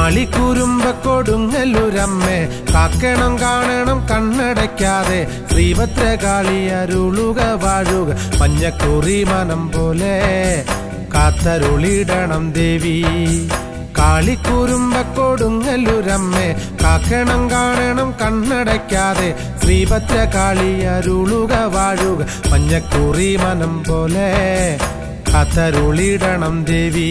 കാളിക്കുരുമ്പ കൊടുങ്ങല്ലൂരമ്മേ കാക്കണം കാണണം കണ്ണടയ്ക്കാതെ ശ്രീഭദ്രകാളി അരുളുക വാഴുക മഞ്ഞക്കുറി മനം പോലെ കാത്തരുളിടണം ദേവി കാളിക്കുരുമ്പ കൊടുങ്ങല്ലൂരമ്മേ കാക്കണം കാണണം കണ്ണടയ്ക്കാതെ ശ്രീഭദ്രകാളി അരുളുക വാഴുക മഞ്ഞക്കുറി മനം പോലെ കാത്തരുളിടണം ദേവി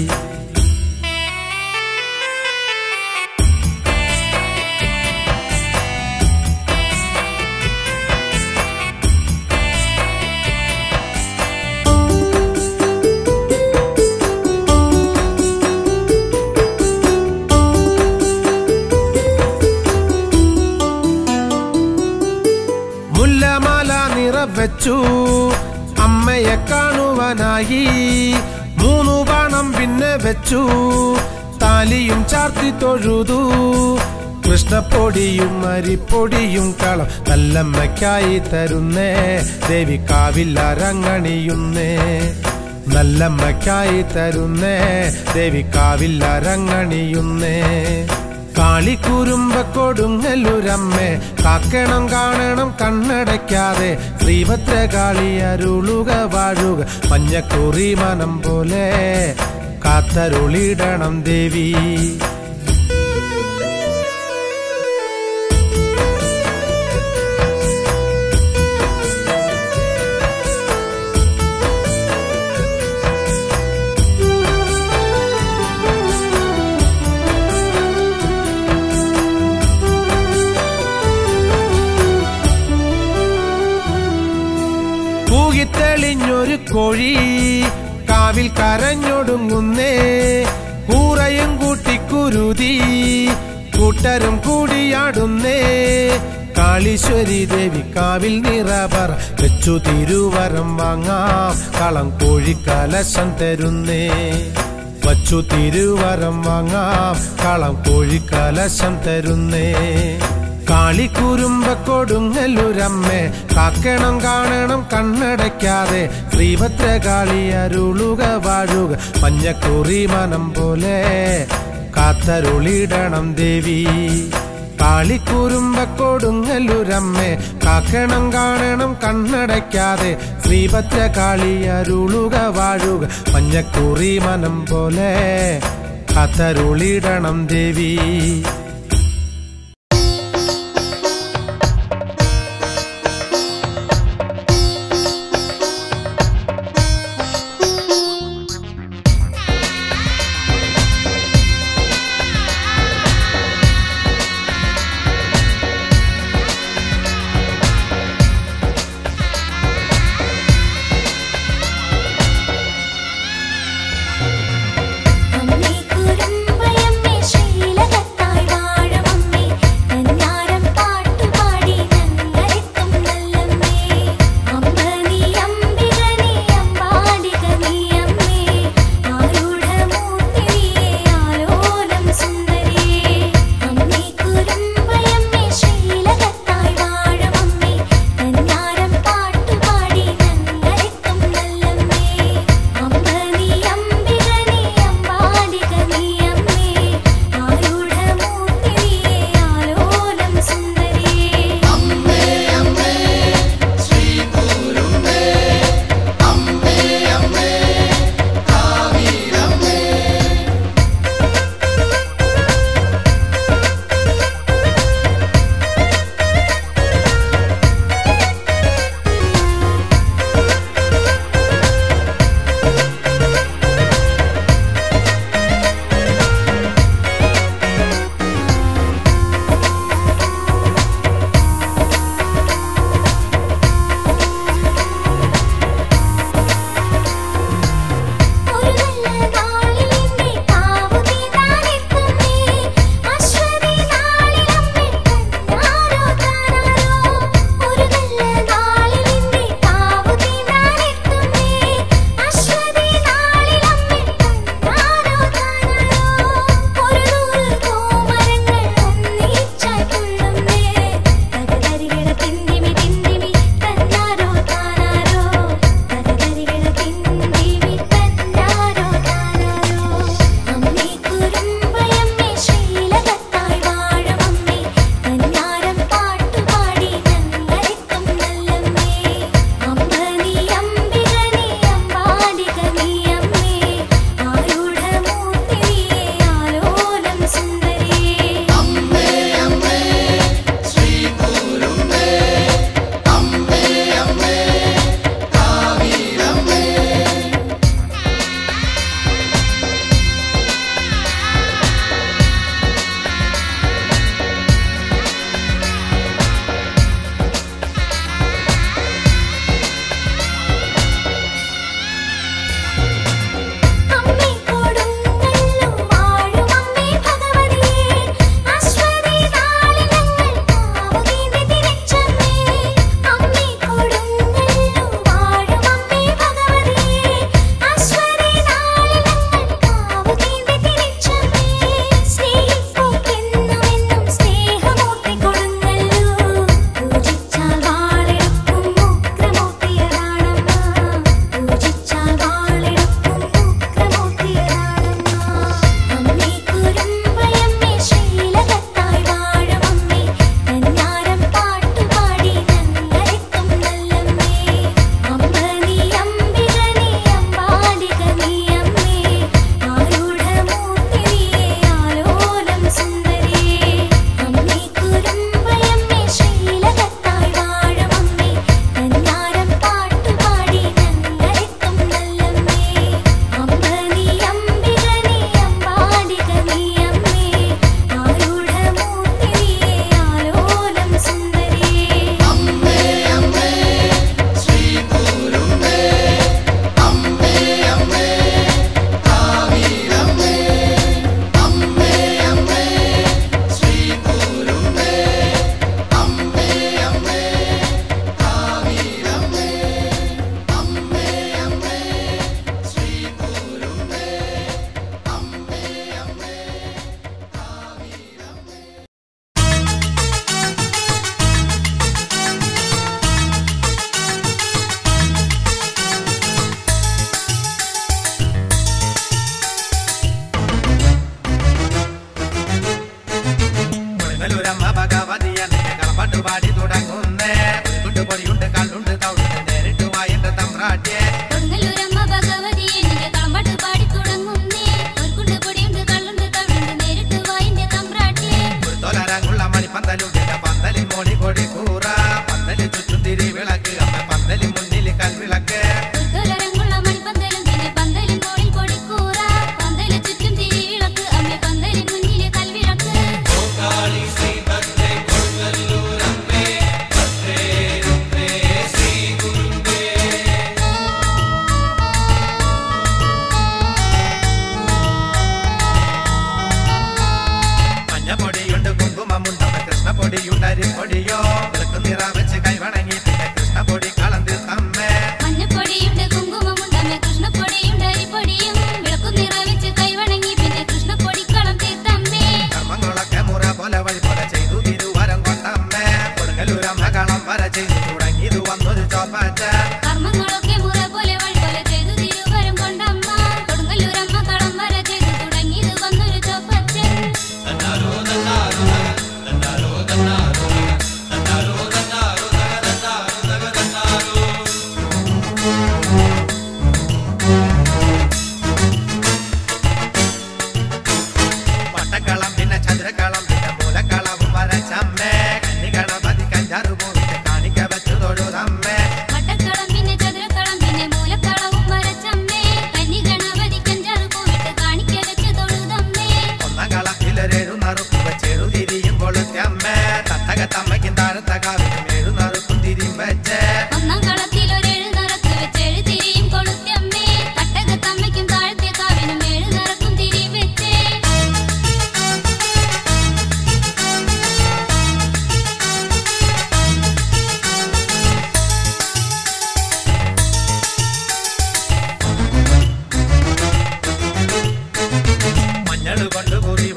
മുല്ലമാല നിറവെച്ചു അമ്മയെ കാണുവാനായി മൂന്നു ബാണം പിന്നെ വെച്ചു താലിയും ചാർത്തി തൊഴുതു കൃഷ്ണപ്പൊടിയും അരിപ്പൊടിയും കളം നല്ലമ്മയ്ക്കായി തരുന്നേ ദേവി കാവില്ലരങ്ങണിയുന്നേ നല്ലമ്മയ്ക്കായി തരുന്നേ ദേവി കാവില്ലരങ്ങണിയുന്നേ കാളിക്കുരുമ്പ കൊടുങ്ങല്ലൂരമ്മേ കാക്കണം കാണണം കണ്ണടയ്ക്കാതെ ശ്രീഭദ്രകാളി അരുളുക വാഴുക മഞ്ഞക്കുറി മനം പോലെ കാത്തരുളിടണം ദേവി പൂകിത്തെളിഞ്ഞൊരു കോഴി കാവിൽ കരഞ്ഞൊടുങ്ങുന്നേ കൂറയും കൂട്ടിക്കുരുതി കൂട്ടരും കൂടിയാടുന്നേ കാളീശ്വരി ദേവി കാവിൽ നിറവർ വെച്ചു തിരുവരം വാങ്ങാം കളം കോഴിക്കലശം തരുന്നേ വച്ചു തിരുവരം വാങ്ങാം കളം കോഴിക്കലശം തരുന്നേ കാളിക്കുരുമ്പ കൊടുങ്ങല്ലൂരമ്മേ കാക്കണം കാണണം കണ്ണടയ്ക്കാതെ ശ്രീഭദ്രകാളി അരുളുക വാഴുക മഞ്ഞക്കുറി മനം പോലെ കാത്തരുളിടണം ദേവി കാളിക്കുരുമ്പ കൊടുങ്ങല്ലൂരമ്മേ കാക്കണം കാണണം കണ്ണടയ്ക്കാതെ ശ്രീഭദ്രകാളി അരുളുക വാഴുക മഞ്ഞക്കുറി മനം പോലെ കാത്തരുളിടണം ദേവി അമ്മേ കുരുമ്പയമ്മേ ശ്രീലകത്താഴ്വാ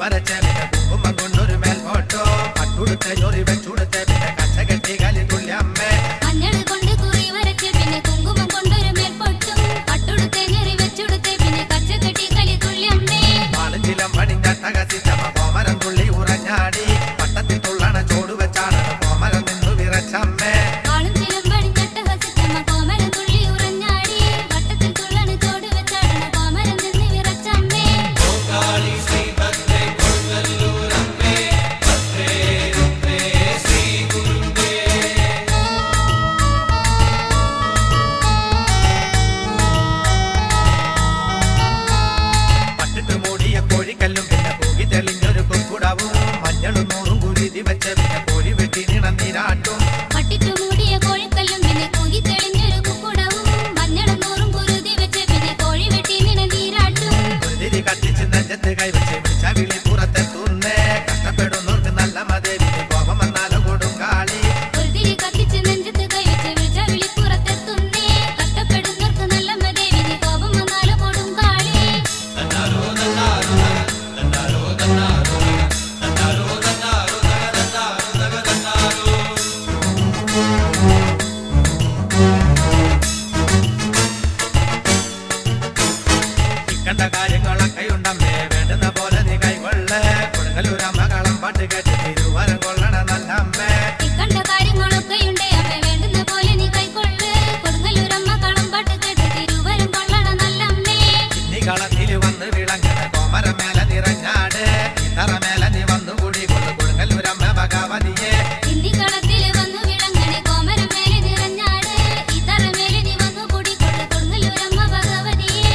വരച്ച പിന്നെ കുങ്കുമം കൊണ്ടൊരു മേൽപോട്ടോ പട്ടുടുത്ത ഞൊറി വെച്ചുടുത്ത പിന്നെ കച്ച കെട്ടി കലി തുള്ളിയമ്മേ മഞ്ഞള് കൊണ്ട് കുറി വരച്ച് പിന്നെ കുങ്കുമം കൊണ്ടൊരു മേൽപ്പൊട്ടും പട്ടുടുത്തെ ഞെറി വെച്ചുടുത്തെ പിന്നെ കച്ചകെട്ടി കളി തുള്ളിയമ്മേ പാളഞ്ചിലം പണിഞ്ഞട്ടകസിച്ചമ്മ കോമരം തുള്ളി ഉറഞ്ഞാടി പട്ടത്തിൽ തുള്ളണ ചോട് വെച്ചാണ് കോമരം നിന്നു വിറച്ചമ്മേ ആളും ചിലം പടിഞ്ഞട്ട ഹസിച്ചമ്മ കോമരം തുള്ളി ഉറഞ്ഞാടി വട്ടത്തിൽ തുള്ളണ് ചോട് വെച്ചാടണ കോമരം നിന്ന് വിറച്ചമ്മേ പട്ടിട്ട് മൂടിയ കോഴിക്കല്ലും പിന്നെ പൂകി തെളിഞ്ഞൊരു കുക്കുടവും മഞ്ഞളും നൂറും കുരുതി വെച്ച പിന്നെ കോഴി വെട്ടി നിണന്നീരാട്ടും പട്ടിട്ടു മൂടിയ കോഴിക്കല്ലും പിന്നെ കൂകി തെളിഞ്ഞൊരു കുക്കുടവും മഞ്ഞളും നൂറും കുരുതി വെച്ച് പിന്നെ കോഴി വെട്ടി നിന നീരാട്ടും കുരുതിരി കത്തിച്ച് നെഞ്ചത്ത് കൈവച്ച് വിളിച്ച വിളി പുറത്തെത്തുന്നേ കഷ്ടപ്പെടുന്നവർക്ക് നല്ല മതേവി കോപം വന്നാലും കൊടും കാളി ഒരു തിരി കത്തിച്ച് നെഞ്ചത്ത് കൈവച്ച് വിളിച്ച വിളിപ്പുറത്തെത്തുന്നേ കഷ്ടപ്പെടുന്നവർക്ക് നല്ല മതേവിധി കോപം വന്നാലും കൊടും കാളി ഇക്കണ്ട കാര്യങ്ങളൊക്കെ ഉണ്ടമ്മേ വേണ്ടുന്ന പോലെ നീ കൈകൊള്ളേ കൊടുങ്ങലൂരമ്മ കളം പാട്ട് കേട്ട് തിരുവരം കൊള്ളണ നല്ല അമ്മേ ഇക്കണ്ട കാര്യങ്ങളൊക്കെയുണ്ട് അമ്മ വേണ്ടുന്ന പോലെ നീ കൈക്കൊള്ളു കൊടുങ്ങല്ലൂരമ്മ കളമ്പാട്ട് കേട്ട് തിരുവരം കൊള്ളണ നല്ലമ്മേ നീ കളത്തിൽ വന്ന് വിളങ്ങണ കോമര മേല നിറഞ്ഞാട് ഇത്തറ മേല നീ വന്നു കൂടി കൊണ്ട് കൊടുങ്ങലൂരമ്മ ഭഗവതിയെ ഇന്നി കളത്തില് വന്നു വിളങ്ങണേ കോമരം മേലെ നിറഞ്ഞാട് ഈ തറമേലെ നീ വന്നു കൂടിക്കൊണ്ട് കൊടുങ്ങല്ലൂരമ്മ ഭഗവതിയെ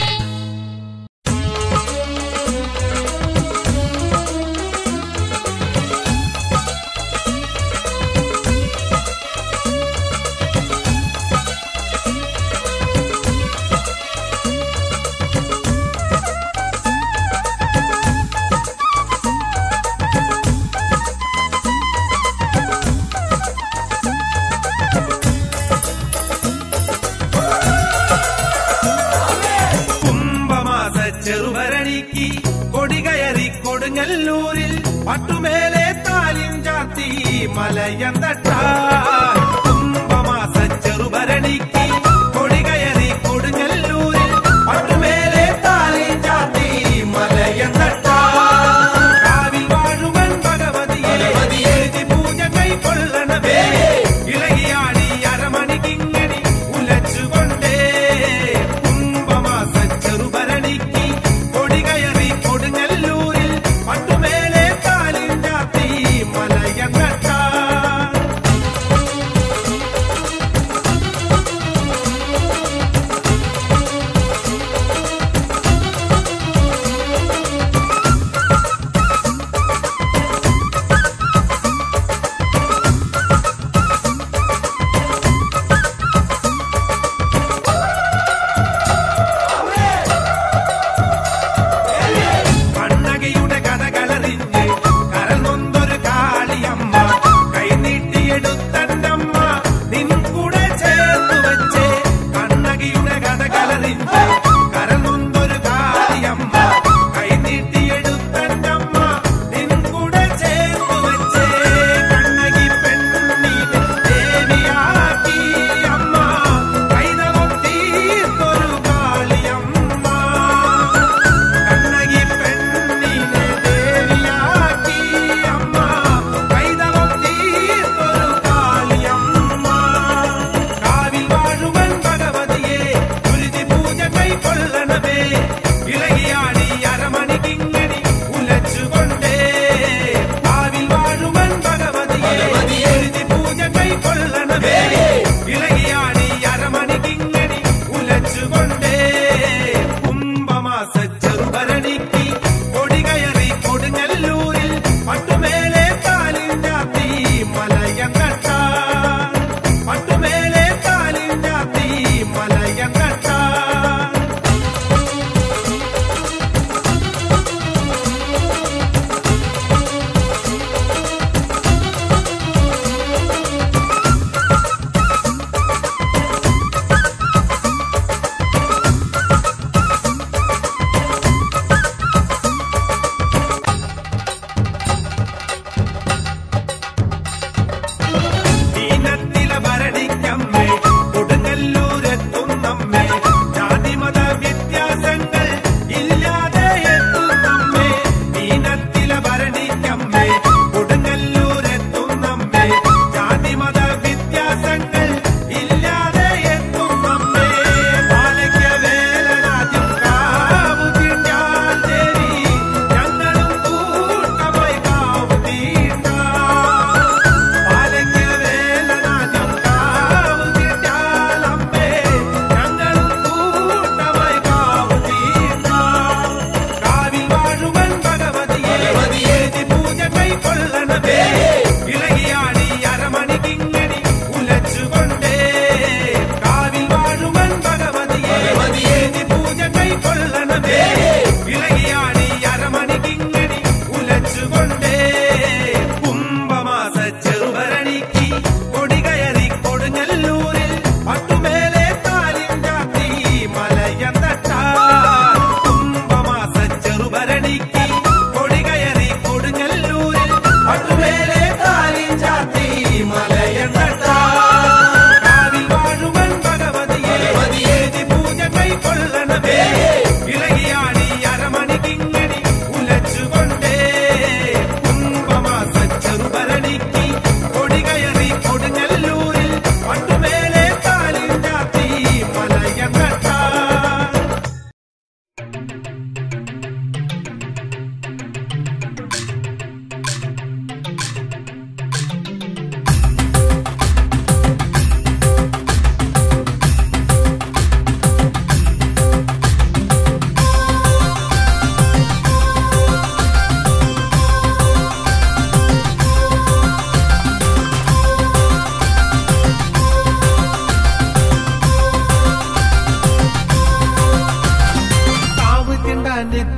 കുംഭമാസ ചെറുഭരണിക്ക് കൊടികയറി കൊടുങ്ങല്ലൂരിൽ പട്ടുമേലെ താലിം ചാത്തി മലയന്തട്ട കുംഭമാസ ചെറുഭരണിക്ക് കൊടികയറി കൊടുങ്ങല്ലൂരിൽ പട്ടുമേലെ താലിം ചാത്തി മലയന്തട്ട കാവിൽ വാഴുവൻ ഭഗവതിയെ എഴുതി പൂജ കൈക്കൊള്ളണമേ ഇളകിയാടി അരമണിക്കിങ്ങണി ഉലച്ചുകൊണ്ടേ കുംഭമാസ ചെറുഭരണിക്ക് കൊടികയറി കൊടുങ്ങല്ലൂരിൽ പട്ടുമേലെ കാലിൻ ചാത്തി മലയങ്ങട്ട കണ്ണകയുടെ കഥകളറിഞ്ഞ് കരൽ നൊന്തൊരു കാളിയമ്മ കൈനീട്ടിയെടുത്തന്നമ്മ നിൻ കൂടെ ചേർത്ത് വെച്ച് കണ്ണകയുടെ കഥകളറിഞ്ഞ് കരൽ നൊന്തൊരു കാളിയമ്മ കൈനീട്ടിയെടുത്തന്നമ്മ നിൻ കൂടെ ചേർത്ത് വെച്ച് കണ്ണകി പെണ്ണിനെ ദേവിയാക്കി അമ്മ കൈതവം തീർത്തൊരു കാളിയമ്മ കണ്ണകി പെണ്ണിനെ ദേവിയാക്കി അമ്മ കൈതവം തീർത്തൊരു കാളിയമ്മ കാവിൽ വാഴുവൻ ഭഗവതിയെ ഗുരുതി പൂജ കൈക്കൊള്ളണമേ ഇളകിയാടി അരമണിക്കിങ്ങണി ഉലച്ചുകൊണ്ടേ കാവിൽ വാഴുവൻ ഭഗവതിയെ ഗുരുതി പൂജ കൈക്കൊള്ളണമേ ഇളകിയാടി അരമണിക്കിങ്ങണി ഉലച്ചുകൊണ്ടേ കുംഭമാസ ചെറുഭരണിക്ക് കൊടികയറി കൊടുങ്ങല്ലൂരിൽ പട്ടുമേലെ കാലിൻ ചാത്തി മലയങ്ങട്ട പട്ടുമേലെ കാലിൻ ചാത്തി മലയങ്ങട്ട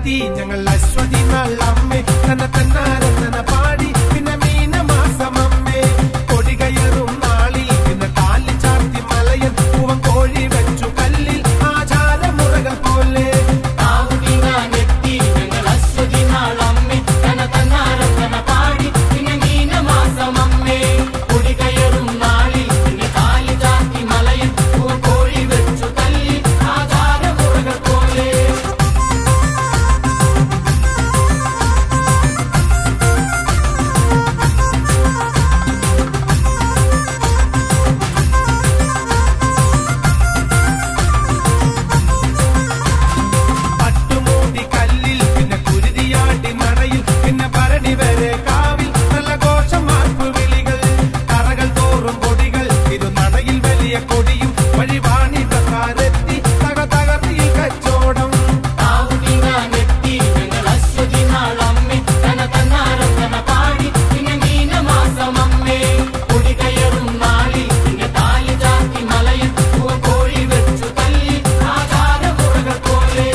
എത്തി ഞങ്ങൾ അശ്വതി നല്ലമ്മേ തന്നെ തന്നാരത്തന പാടി പിന്നെ മീനമാസം അമ്മേ കൊടി കയറും നാളിൽ പിന്നെ കാലി ചാർത്തി മലയൻ പൂവൻ കോഴി വെച്ചു കല്ലിൽ ആചാരമുറകൾ പോലെ താവുതിങ്ങാനെത്തി ഞങ്ങൾ അശ്വതി നാളമ്മേ തന തന്നാരത്തന പാടി പിന്നെ മീനമാസമമ്മേ കൊടി കയറും നാളിൽ പിന്നെ കാലി ചാത്തി മലയിൽ കോഴി വെച്ചു തല്ലി ആചാരമുറകൾ പോലെ പട്ടുമൂടി കല്ലിൽ പിന്നെ കുരുതിയാട്ടി നടയിൽ പിന്നെ ഭരണി വരെ കാവിൽ നല്ല ഘോഷമാർപ്പ് വിളികൾ കറകൾ തോറും കൊടികൾ തിരുനടയിൽ വലിയ കൊടിയും വഴിവാണിതക്കാരെത്തി തക തകർത്തിയിൽ കച്ചോടം താവുതിങ്ങാനെത്തി ഞങ്ങൾ അശ്വതി നാളമ്മേ തന തന്നാരത്തന പാടി പിന്നെ മീനമാസമമ്മേ കൊടി കയറും നാളിൽ പിന്നെ താലി ചാത്തി മലയിൽ കോഴി വെച്ചു തല്ലി ആചാരമുറകൾ പോലെ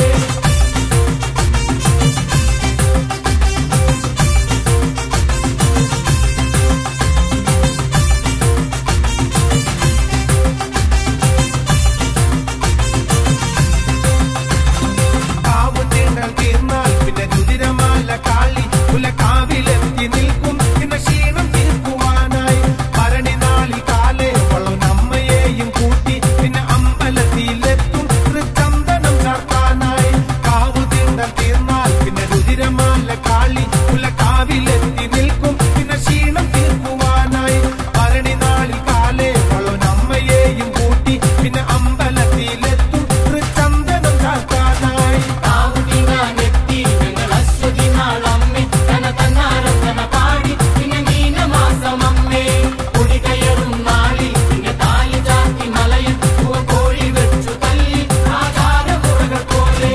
കാവ് തീണ്ടൽ തീർന്നാൽ പിന്നെ രുതിരമാല കാളി പുലക്കാവിലെത്തി നിൽക്കും പിന്നെ ക്ഷീണം തീർക്കുവാനായി ഭരണി നാളിൽ കാലേ വള്ളനമ്മയെയും കൂട്ടി പിന്നെ അമ്പലത്തിലെത്തും തൃച്ചന്ദനം ചാർത്താനായി കാവ് തീണ്ടൽ തീർന്നാൽ പിന്നെ രുതിരമാല കാളി പുലക്കാവിലെത്തി നിൽക്കും പിന്നെ ക്ഷീണം തീർക്കുവാനായി ഭരണി നാളിൽ കാലേ വള്ളനമ്മയെയും കൂട്ടി പിന്നെ അമ്പലത്തിലെത്തും തൃച്ചന്ദനം ചാർത്താനായി താവുതിങ്ങാനെത്തി ഞങ്ങൾ അശ്വതി നാളമ്മേ തന തന്നാരത്തന പാടി പിന്നെ മീനമാസമമ്മേ കൊടി കയറും നാളിൽ പിന്നെ താലി ചാത്തി മലയിൽ കോഴി വെച്ചു തല്ലി ആചാരമുറകൾ പോലെ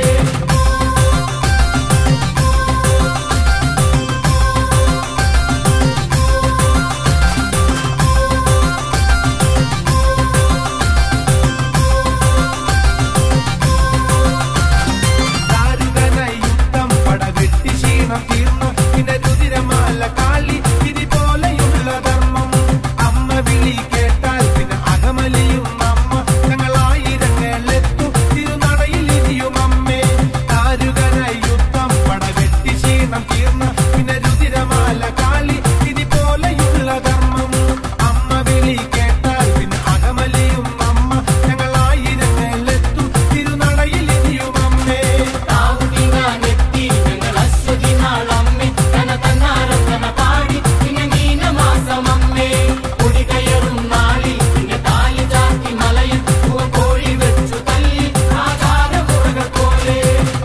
ദാരുകനായി യുദ്ധം പടവെട്ടി ക്ഷീണം തീർന്നു പിന്നെ രുതിരമാല കാളി ഇതി പോലെയുള്ള ധർമ്മം അമ്മ വിളി കേട്ടാൽ പിന്നെ അകമലിയും അമ്മ ഞങ്ങളായിരങ്ങളെത്തും തിരുനടയിൽ ഇരിയും അമ്മേ ദാരുകനായി യുദ്ധം പടവെട്ടി ക്ഷീണം തീർന്നു പിന്നെ രുതിരമാല കാളി ഇതി പോലെയുള്ള ധർമ്മം അമ്മ വിളി കേട്ടാൽ പിന്നെ അകമലിയും അമ്മ ഞങ്ങളായിരങ്ങളെത്തും തിരുനടയിൽ ഇരിയും അമ്മേ താവുതിങ്ങാനെത്തി ഞങ്ങൾ അശ്വതി നാളമ്മേ തന തന്നാരത്തന പാടി പിന്നെ മീനമാസമമ്മേ കൊടി കയറും നാളിൽ പിന്നെ താലി ചാത്തി മലയിൽ കോഴി വെച്ചു തല്ലി ആചാരമുറകൾ പോലെ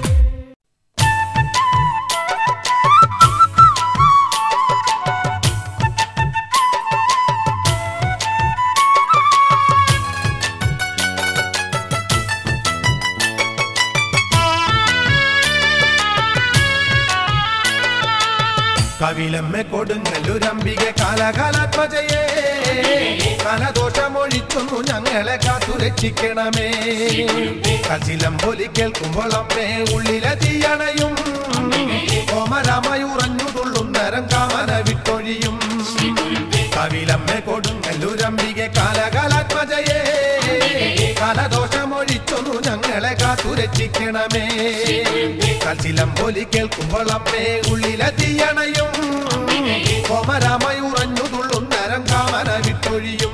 കവിലമ്മ കൊടുങ്ങല്ലൂരംബിക കാലകാലാത്മജയേ കലദോഷമൊഴിക്കുന്നു ഞങ്ങളെ കാത്തു രക്ഷിക്കണമേ കച്ചിലം പൊലി കേൾക്കുമ്പോൾ അമ്മേ ഉള്ളിലെ തീയണയും കോമരാമയുറഞ്ഞു തുള്ളും നരം കാമന വിട്ടൊഴിയും കവിലമ്മ കൊടുങ്ങല്ലൂരംബിക കാലകാലാത്മജയേ കലദോഷമൊഴിച്ചൊന്നു ഞങ്ങളെ കാത്തു രക്ഷിക്കണമേ കൽച്ചിലം പൊലി കേൾക്കുമ്പോൾ അമ്മേ ഉള്ളിലെ തീയണയും കോമരാമയുറഞ്ഞു തുള്ളും നരം കാമന വിട്ടൊഴിയും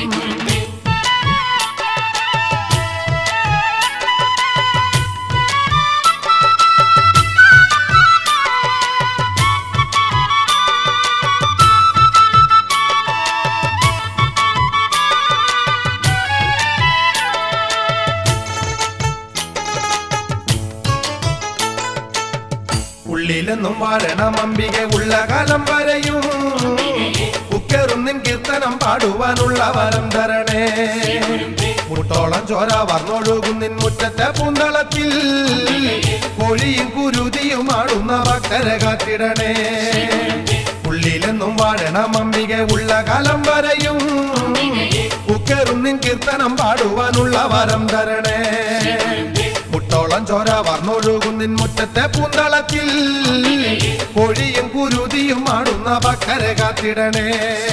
ഉള്ളിലെന്നും വാഴണം അംബിക ഉള്ള കാലം വരെയും ഉക്കറുന്നിൻ കീർത്തനം പാടുവാനുള്ള വരം തരണേ മുട്ടോളം ചോര വർന്നൊഴുകുന്നിൻ മുറ്റത്തെ പൂന്തളത്തിൽ കോഴിയും കുരുതിയും ആടുന്ന ഭക്തരെ കാത്തിടണേ ഉള്ളിലെന്നും വാഴണം അംബിക ഉള്ള കാലം വരെയും ഉക്കറുന്നിൻ കീർത്തനം പാടുവാനുള്ള വരം തരണേ മുട്ടോളം കുന്നോളം ചോര വർണ്ണൊഴുകുന്നിൻ മുറ്റത്തെ പൂന്തളത്തിൽ കോഴിയും കുരുതിയും ആടുന്ന ഭക്തരെ കാത്തിടണേ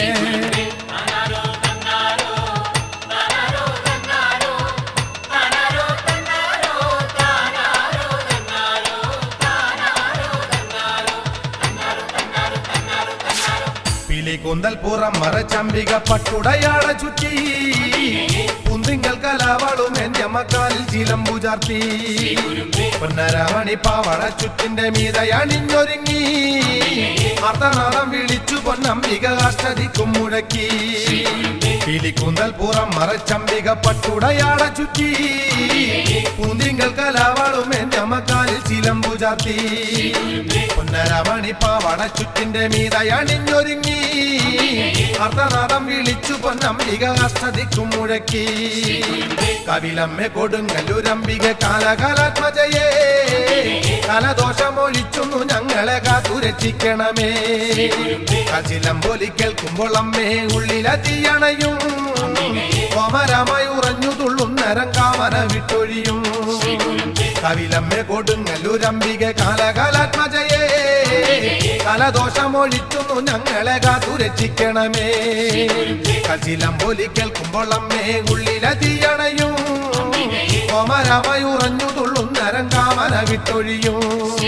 പിലികുന്തൽ പുറം മറച്ചമ്പിക പട്ടുടയാട ചുറ്റി കുന്തിങ്കൽ കലാവളും എന്റെ മക്കാലിൽ ചിലമ്പു ചാർത്തി പൊന്നരമണി പാവട ചുറ്റിന്റെ മീതയണിഞ്ഞൊരുങ്ങി അർദ്ധനാദം വിളിച്ചു പൊന്നംബിക അഷ്ടതിക്കും മുഴക്കി പിലികുന്തൽ പുറം മറച്ചമ്പിക പട്ടുടയാട ചുറ്റി കുന്തിങ്കൽ കലാവളും എന്റെ മക്കാലിൽ ചിലമ്പു ചാർത്തി പൊന്നരമണി പാവട ചുറ്റിന്റെ മീതയണിഞ്ഞൊരുങ്ങി അർദ്ധനാദം വിളിച്ചു പൊന്നംബിക അഷ്ടതിക്കും മുഴക്കി കവിലമ്മ കൊടുങ്ങല്ലൂരംബിക കാലകാലാത്മജയേ കലദോഷമൊഴിച്ചുന്നു ഞങ്ങളെ കാത്തുരക്ഷിക്കണമേ കചിലം പോലി കേൾക്കുമ്പോൾ അമ്മേ ഉള്ളിലതിയണയും കോമരമായി ഉറഞ്ഞു തുള്ളുന്നരം കാമന വിട്ടൊഴിയും കവിലമ്മ കൊടുങ്ങല്ലൂരംബിക കാലകാലാത്മജയേ കലദോഷമൊഴിച്ചുന്നു ഞങ്ങളെ കാത്തുരക്ഷിക്കണമേ കചിലം പോലി കേൾക്കുമ്പോൾ അമ്മേ ഉള്ളിലതിയണയും കോമരമായി ഉറഞ്ഞു തുള്ളുന്നരം കാമന വിട്ടൊഴിയും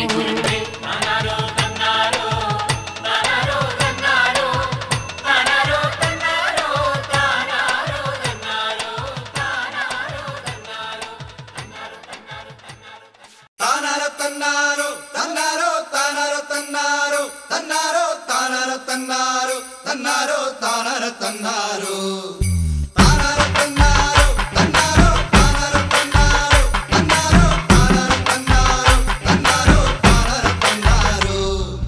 താനാരോ തന്നാരോ തന്നാരോ താനാരോ തന്നാരോ തന്നാരോ താനാരോ തന്നാരോ തന്നാരോ താനാരോ തന്നാരോ താനാരോ തന്നാരോ തന്നാരോ താനാരോ തന്നാരോ തന്നാരോ താനാരോ തന്നാരോ തന്നാരോ താനാരോ തന്നാരോ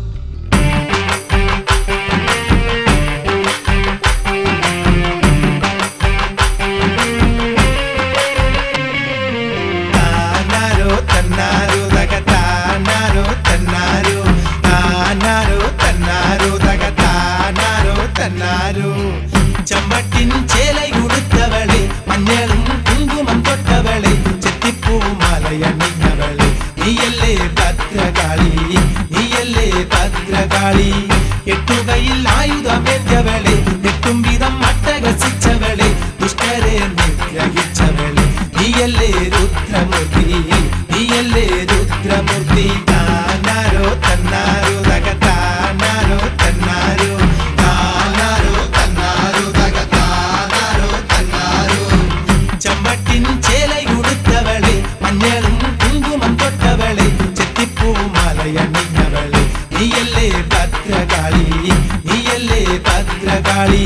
താനാരോ തന്നാരോ തക താനാരോ തന്നാരോ താനാരോ തന്നാരോ തക താനാരോ തന്നാരോ ചമ്മട്ടിൻ ചേലയുടുത്തവളെ മഞ്ഞളും കുങ്കുമം തൊട്ടവളെ ചെത്തിപ്പൂവും മലയണിഞ്ഞവളെ നീയല്ലേ ഭദ്രകാളി നീയല്ലേ ഭദ്രകാളി എട്ടുകയിൽ ആയുധമേറ്റവളെ എട്ടും വിധം അട്ടകസിച്ചവളെ ദുഷ്ടരെ നിഗ്രഹിച്ചവളെ നീയല്ലേ രുദ്രമൂർത്തി നീയല്ലേ രുദ്രമൂർത്തി താനാരോ തന്നാരോ തക താനാരോ തന്നാരോ താനാരോ തന്നാരോ തക താനാരോ തന്നാരോ ചമ്മട്ടിൻ ചേലയുടുത്തവളെ മഞ്ഞളും കുങ്കുമം തൊട്ടവളെ ചെത്തിപ്പൂവും മലയണിഞ്ഞവളെ നീയല്ലേ ഭദ്രകാളി നീയല്ലേ ഭദ്രകാളി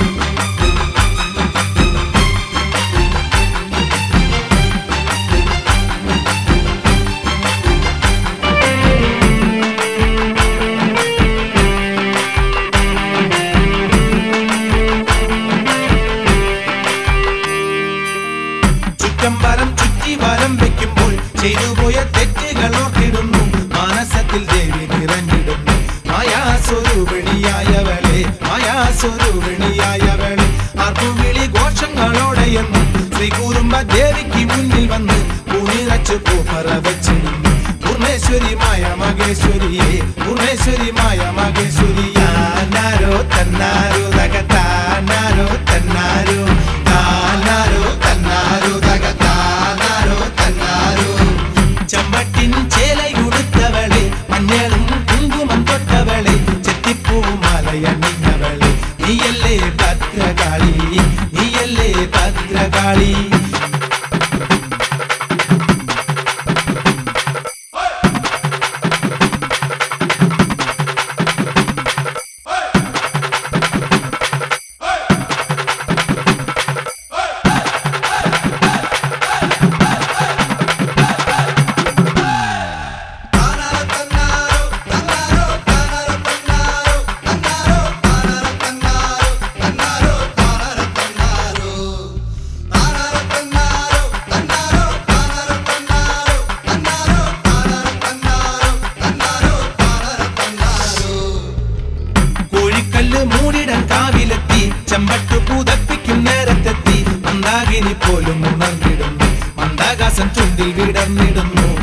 ചുറ്റമ്പലം ചുറ്റി വലം വെക്കുമ്പോൾ ചെയ്തുപോയ തെറ്റുകൾ ഓർത്തിടുന്നു മാനസത്തിൽ ദേവി നിറഞ്ഞിടുന്നു മായാസ്വരൂപിണിയായവളെ മായാസ്വരൂപിണിയായവളെ ആർപ്പുവിളി ഘോഷങ്ങളോടെ എന്നും ശ്രീ കുറുമ്പ ദേവിക്ക് മുന്നിൽ വന്ന് പൂണിറച്ചു പൂപ്പറ വെച്ചിടുന്നു പൂർണേശ്വരി മായ മകേശ്വരിയെ പൂർണേശ്വരി മായ മകേശ്വരിയാനാരോ തന്നാരോ തക താനാരോ തന്നാരോ താനാരോ തന്നാരോ തക താനാരോ തന്നാരോ ചമ്മട്ടിൻ ചേലയുടുത്തവളെ മഞ്ഞളും കുങ്കുമം തൊട്ടവളെ ചെത്തിപ്പൂവും മലയണിഞ്ഞവളെ നീയല്ലേ ഭദ്രകാളി നീയല്ലേ ഭദ്രകാളി താനാരോ തന്നാരോ തന്നാരോ താനാരോ തന്നാരോ തന്നാരോ താനാരോ തന്നാരോ തന്നാരോ താനാരോ തന്നാരോ താനാരോ തന്നാരോ തന്നാരോ താനാരോ തന്നാരോ തന്നാരോ താനാരോ തന്നാരോ തന്നാരോ താനാരോ തന്നാരോ കോഴിക്കല്ല് മൂടിടൻ കാവിലെത്തി ചെമ്പട്ടു പുതപ്പിക്കും നേരത്തെത്തി മന്ദാകിനി പോലും ഉണർന്നിടുന്നു മന്ദാകാശം ചുണ്ടിൽ വിടർന്നിടുന്നു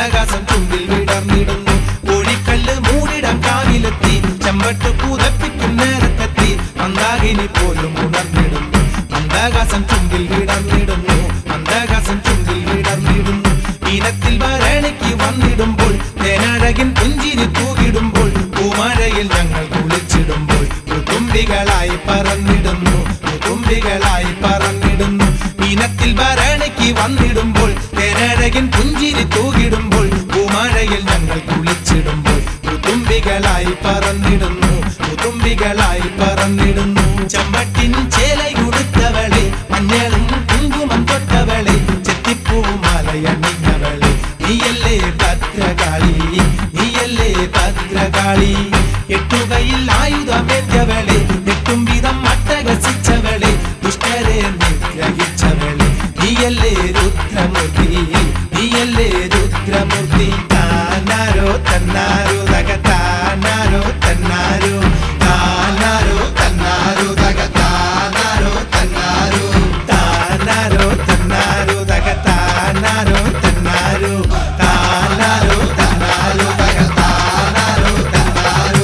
മന്ദാകാശം ചുണ്ടിൽ വിടർന്നിടുന്നു കോഴിക്കല്ല് മൂടിടം കാവിലെത്തി ചെമ്പട്ട് പൂതപ്പിക്കും നേരത്തെത്തി മന്ദാകിനി പോലും ഉണർന്നിടുന്നു മന്ദാകാശം ചുണ്ടിൽ വിടർന്നിടുന്നു മന്ദാകാശം ചുണ്ടിൽ വിടർന്നിടുന്നു ഈനത്തിൽ ഭരണിക്ക് വന്നിടുമ്പോൾ തേനഴകിൻ പുഞ്ചിരി തൂകിടുമ്പോൾ പൂമഴയിൽ ഞങ്ങൾ കുളിച്ചിടുമ്പോൾ തുമ്പികളായി പറന്നിടുന്നു തുമ്പികളായി പറന്നിടുന്നു ഈനത്തിൽ ഭരണിക്ക് വന്നിടുമ്പോൾ തേനഴകിൻ പുഞ്ചിരി തൂകിടുമ്പോൾ പൂമഴയിൽ ഞങ്ങൾ കുളിച്ചിടുമ്പോൾ തുമ്പികളായി പറന്നിടുന്നു തുമ്പികളായി പറന്നിടുന്നു ചമ്പട്ടിൻ ചേലയുടുത്തവളെ മഞ്ഞളും കുങ്കുമം തൊട്ടവളെ ചെത്തിപ്പൂമാലയണിഞ്ഞവളെ നീയല്ലേ ഭദ്രകാളി നീയല്ലേ ഭദ്രകാളി എട്ടുകയിൽ ആയുധമേറ്റവളെ എട്ടും വിധം അട്ടകസിച്ചവളെ ദുഷ്ടരെ നിഗ്രഹിച്ചവളെ നീയല്ലേ രുദ്രമൂർത്തി നീയല്ലേ രുദ്രമൂർത്തി താനാരോ തന്നാരോ തക താനാരോ തന്നാരോ താനാരോ തന്നാരോ തക താനാരോ തന്നാരോ താനാരോ തന്നാരോ തക താനാരോ തന്നാരോ താനാരോ തന്നാരോ തക താനാരോ തന്നാരോ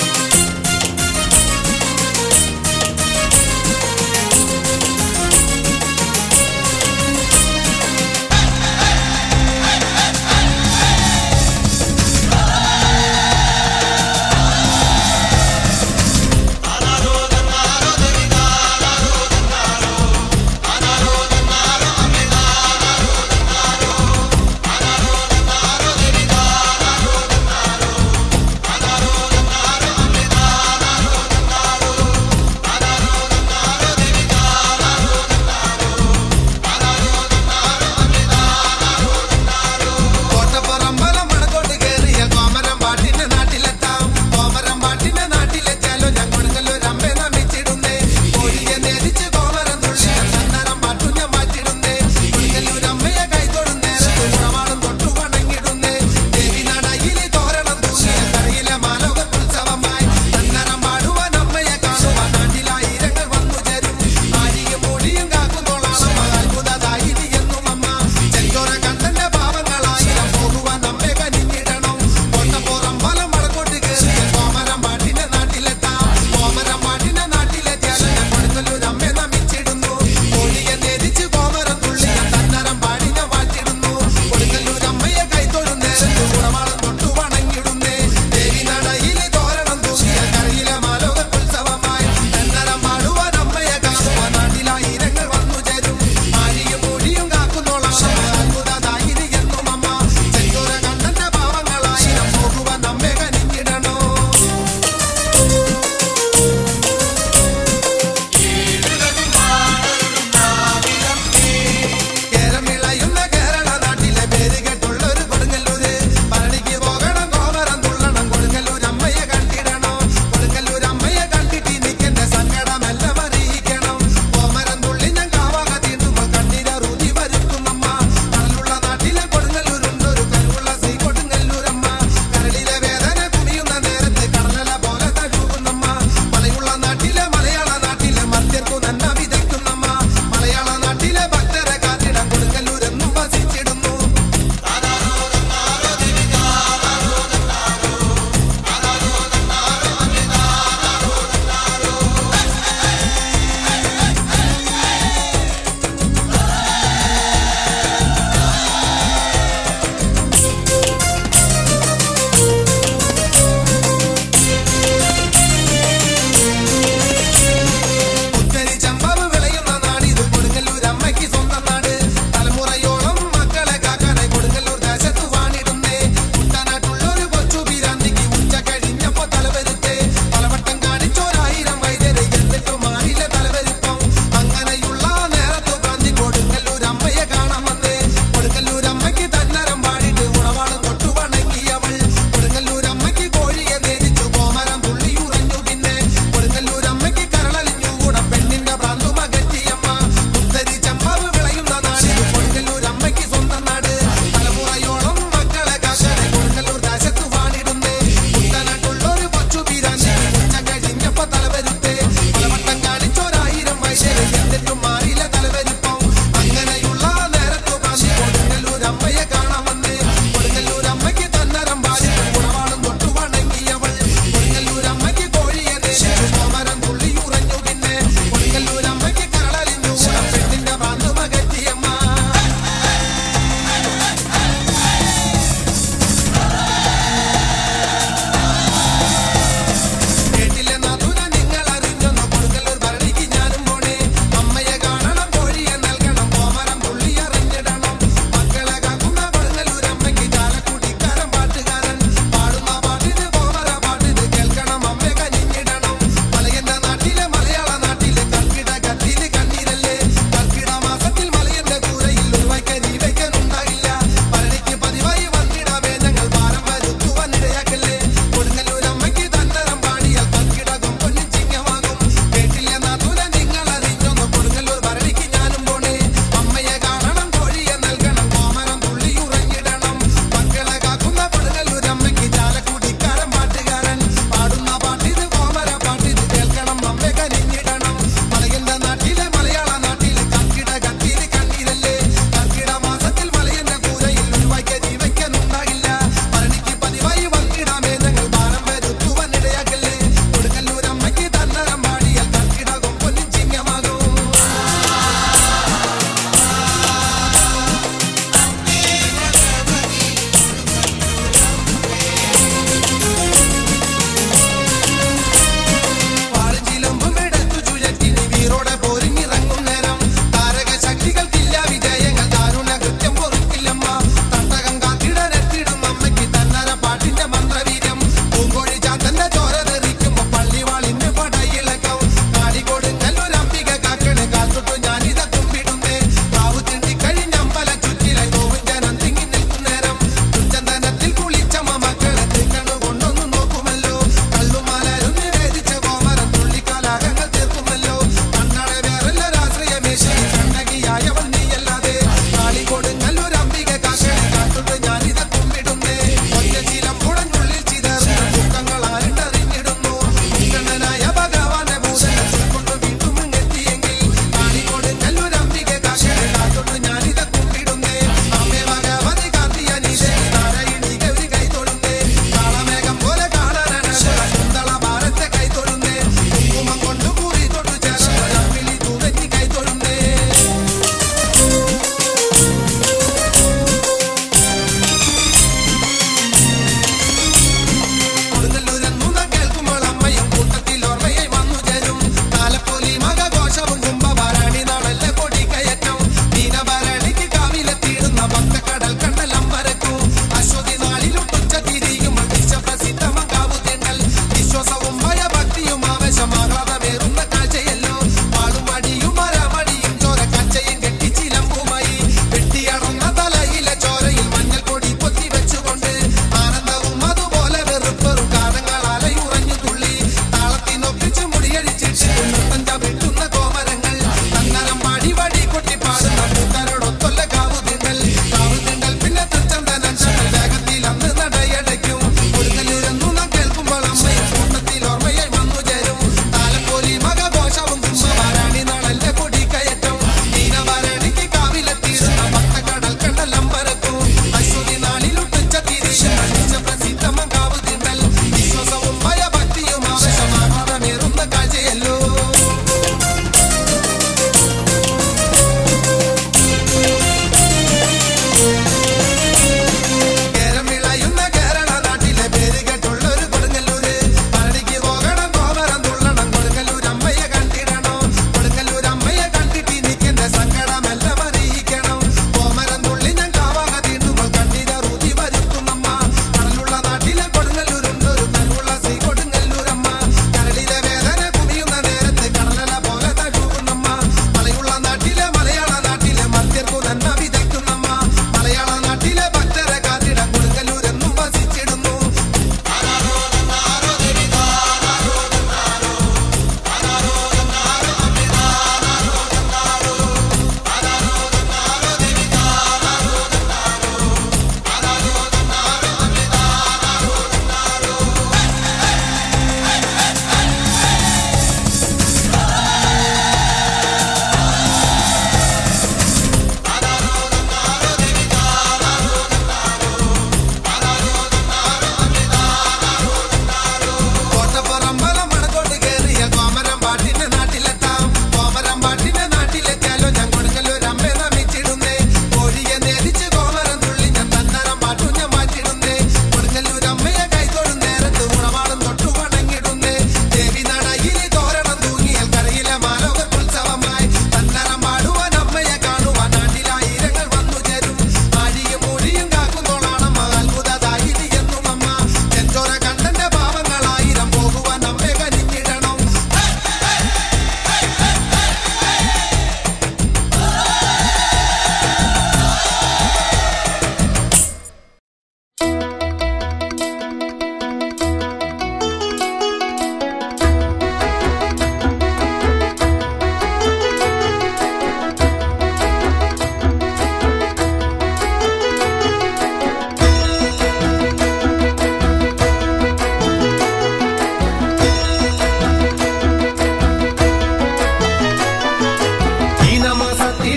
ും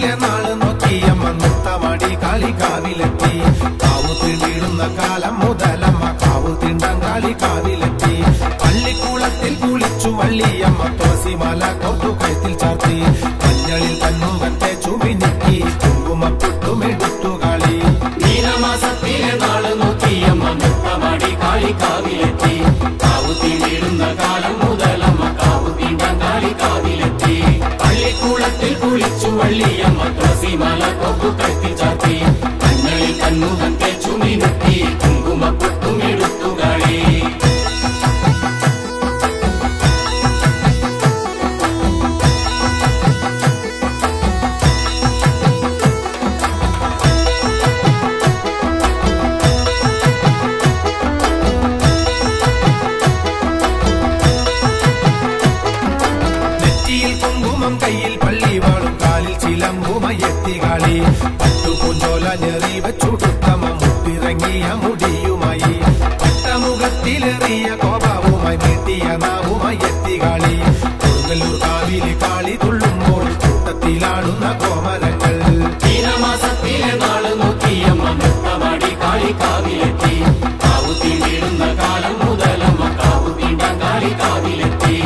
മാസത്തിലെ നാള് നോക്കിയമ്മ നൃത്തമടി കളി കാവിലെത്തി കാവു തീണ്ടിടുന്ന കാലം മുതലമ്മ കാവു തീണ്ടാൻ കളി കാവിലെത്തി പള്ളിക്കൂളത്തിൽ കുളിച്ചു വള്ളിയമ്മ തുളസിമല കൊത്തു കഴുത്തിൽ ചാർത്തി മഞ്ഞളിൽ തന്നുകത്തെ ചുമിനിക്കി കുങ്കുമപ്പൊട്ടുമെടുത്തു കളി മീനമാസത്തിലെ നാള് നോക്കിയമ്മ നൃത്തമടി കാളി കാവിലെത്തി കാവു തീണ്ടിടുന്ന കാലം മുതലമ്മ കാവു തീണ്ടാൻ കാളി കാവിലെത്തി പള്ളിക്കൂളത്തിൽ കുളിച്ചു വള്ളിയമ്മ തുളസിമല കൊത്തു കഴുത്തിൽ ചാർത്തി കണ്ണളിൽ തന്നുകത്തെ ചുമിനുത്തി കുങ്കുമപ്പൊട്ടും എടുത്തു കളി നെറ്റിയിൽ കുങ്കുമം കയ്യിൽ പള്ളി വാളും കാലിൽ ചിലമ്പുമയെത്തി കളി പട്ടുപൂഞ്ചോല ഞെറി വെച്ചുടുത്തമ മുട്ടിറങ്ങിയ മുടിയുമായി പട്ടമുഖത്തിലെറിയ കോപാവുമായി നീട്ടിയ നാവുമായി എത്തി കളി കൊടുങ്ങല്ലൂർ കാവിലെ കാളി തുള്ളുമ്പോൾ കൂട്ടത്തിലാടുന്ന കോമരങ്ങൾ മീനമാസത്തിലെ നാള് നോക്കിയമ്മ നൃത്തമടി കാളി കാവിലെത്തി കാവു തീണ്ടിടുന്ന കാലം മുതലമ്മ കാവു തീണ്ടാൻ കാളി കാവിലെത്തി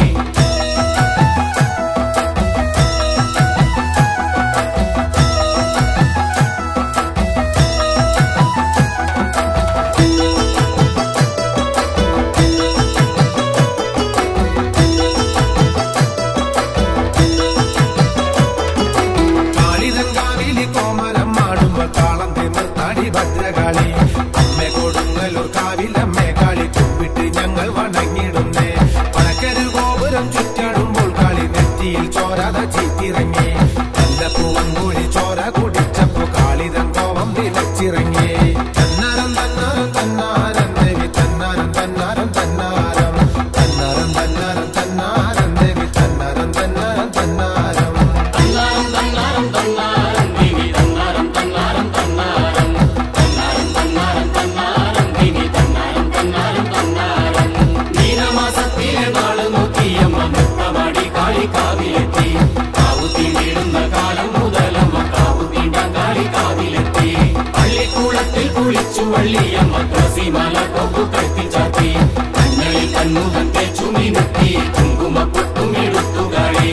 കാളിതങ്കാവിലി കോമരം മാടുമ്പോൾ താളം തിമിർത്താടി ഭദ്രകാളി അമ്മ കൊടുങ്ങലൂർ കാവിലമ്മേ കാളി കുമ്പിട്ട് ഞങ്ങൾ വണങ്ങിടുന്നേ വടക്കരു ഗോപുരം ചുറ്റാടുമ്പോൾ കളി നെറ്റിയിൽ ചോരാത ചീറ്റിറങ്ങി നല്ല പൂവൻകൂഴി ചോര കുടിച്ചപ്പോ കാളിതൻ കോപം തിളച്ചിറങ്ങി തന്നാരം തന്നാരം തന്നാരം ദേവി തന്നാരം തന്നാരം തന്നാരം തന്നാരം തന്നാരം തന്നാരം ദേവി തന്നാരം തന്നാരം തന്നാരം തന്നാരം തന്നാരം തന്നാരം ദേവി തന്നാരം തന്നാരം തന്നാരം തന്നാരം തന്നാരം തന്നാരം ദേവി തന്നാരം തന്നാരം തന്നാരം മീനമാസത്തിലെ നാള് നോക്കിയമ്മ നൃത്തമടി കാളി കാവിലെത്തി കാവു തീണ്ടിടുന്ന കാലം മുതലമ്മ കാവു തീണ്ടാൻ കാളി കാവിലെത്തി പള്ളിക്കൂളത്തിൽ കുളിച്ചു വള്ളിയമ്മ തുളസിമല കൊമ്പു കഴുത്തിൽ ചാത്തി കണ്ണളിൽ കണ്ണുകത്തെ ചുമിനുത്തി കുങ്കുമപ്പൊട്ടും എടുത്തു കളി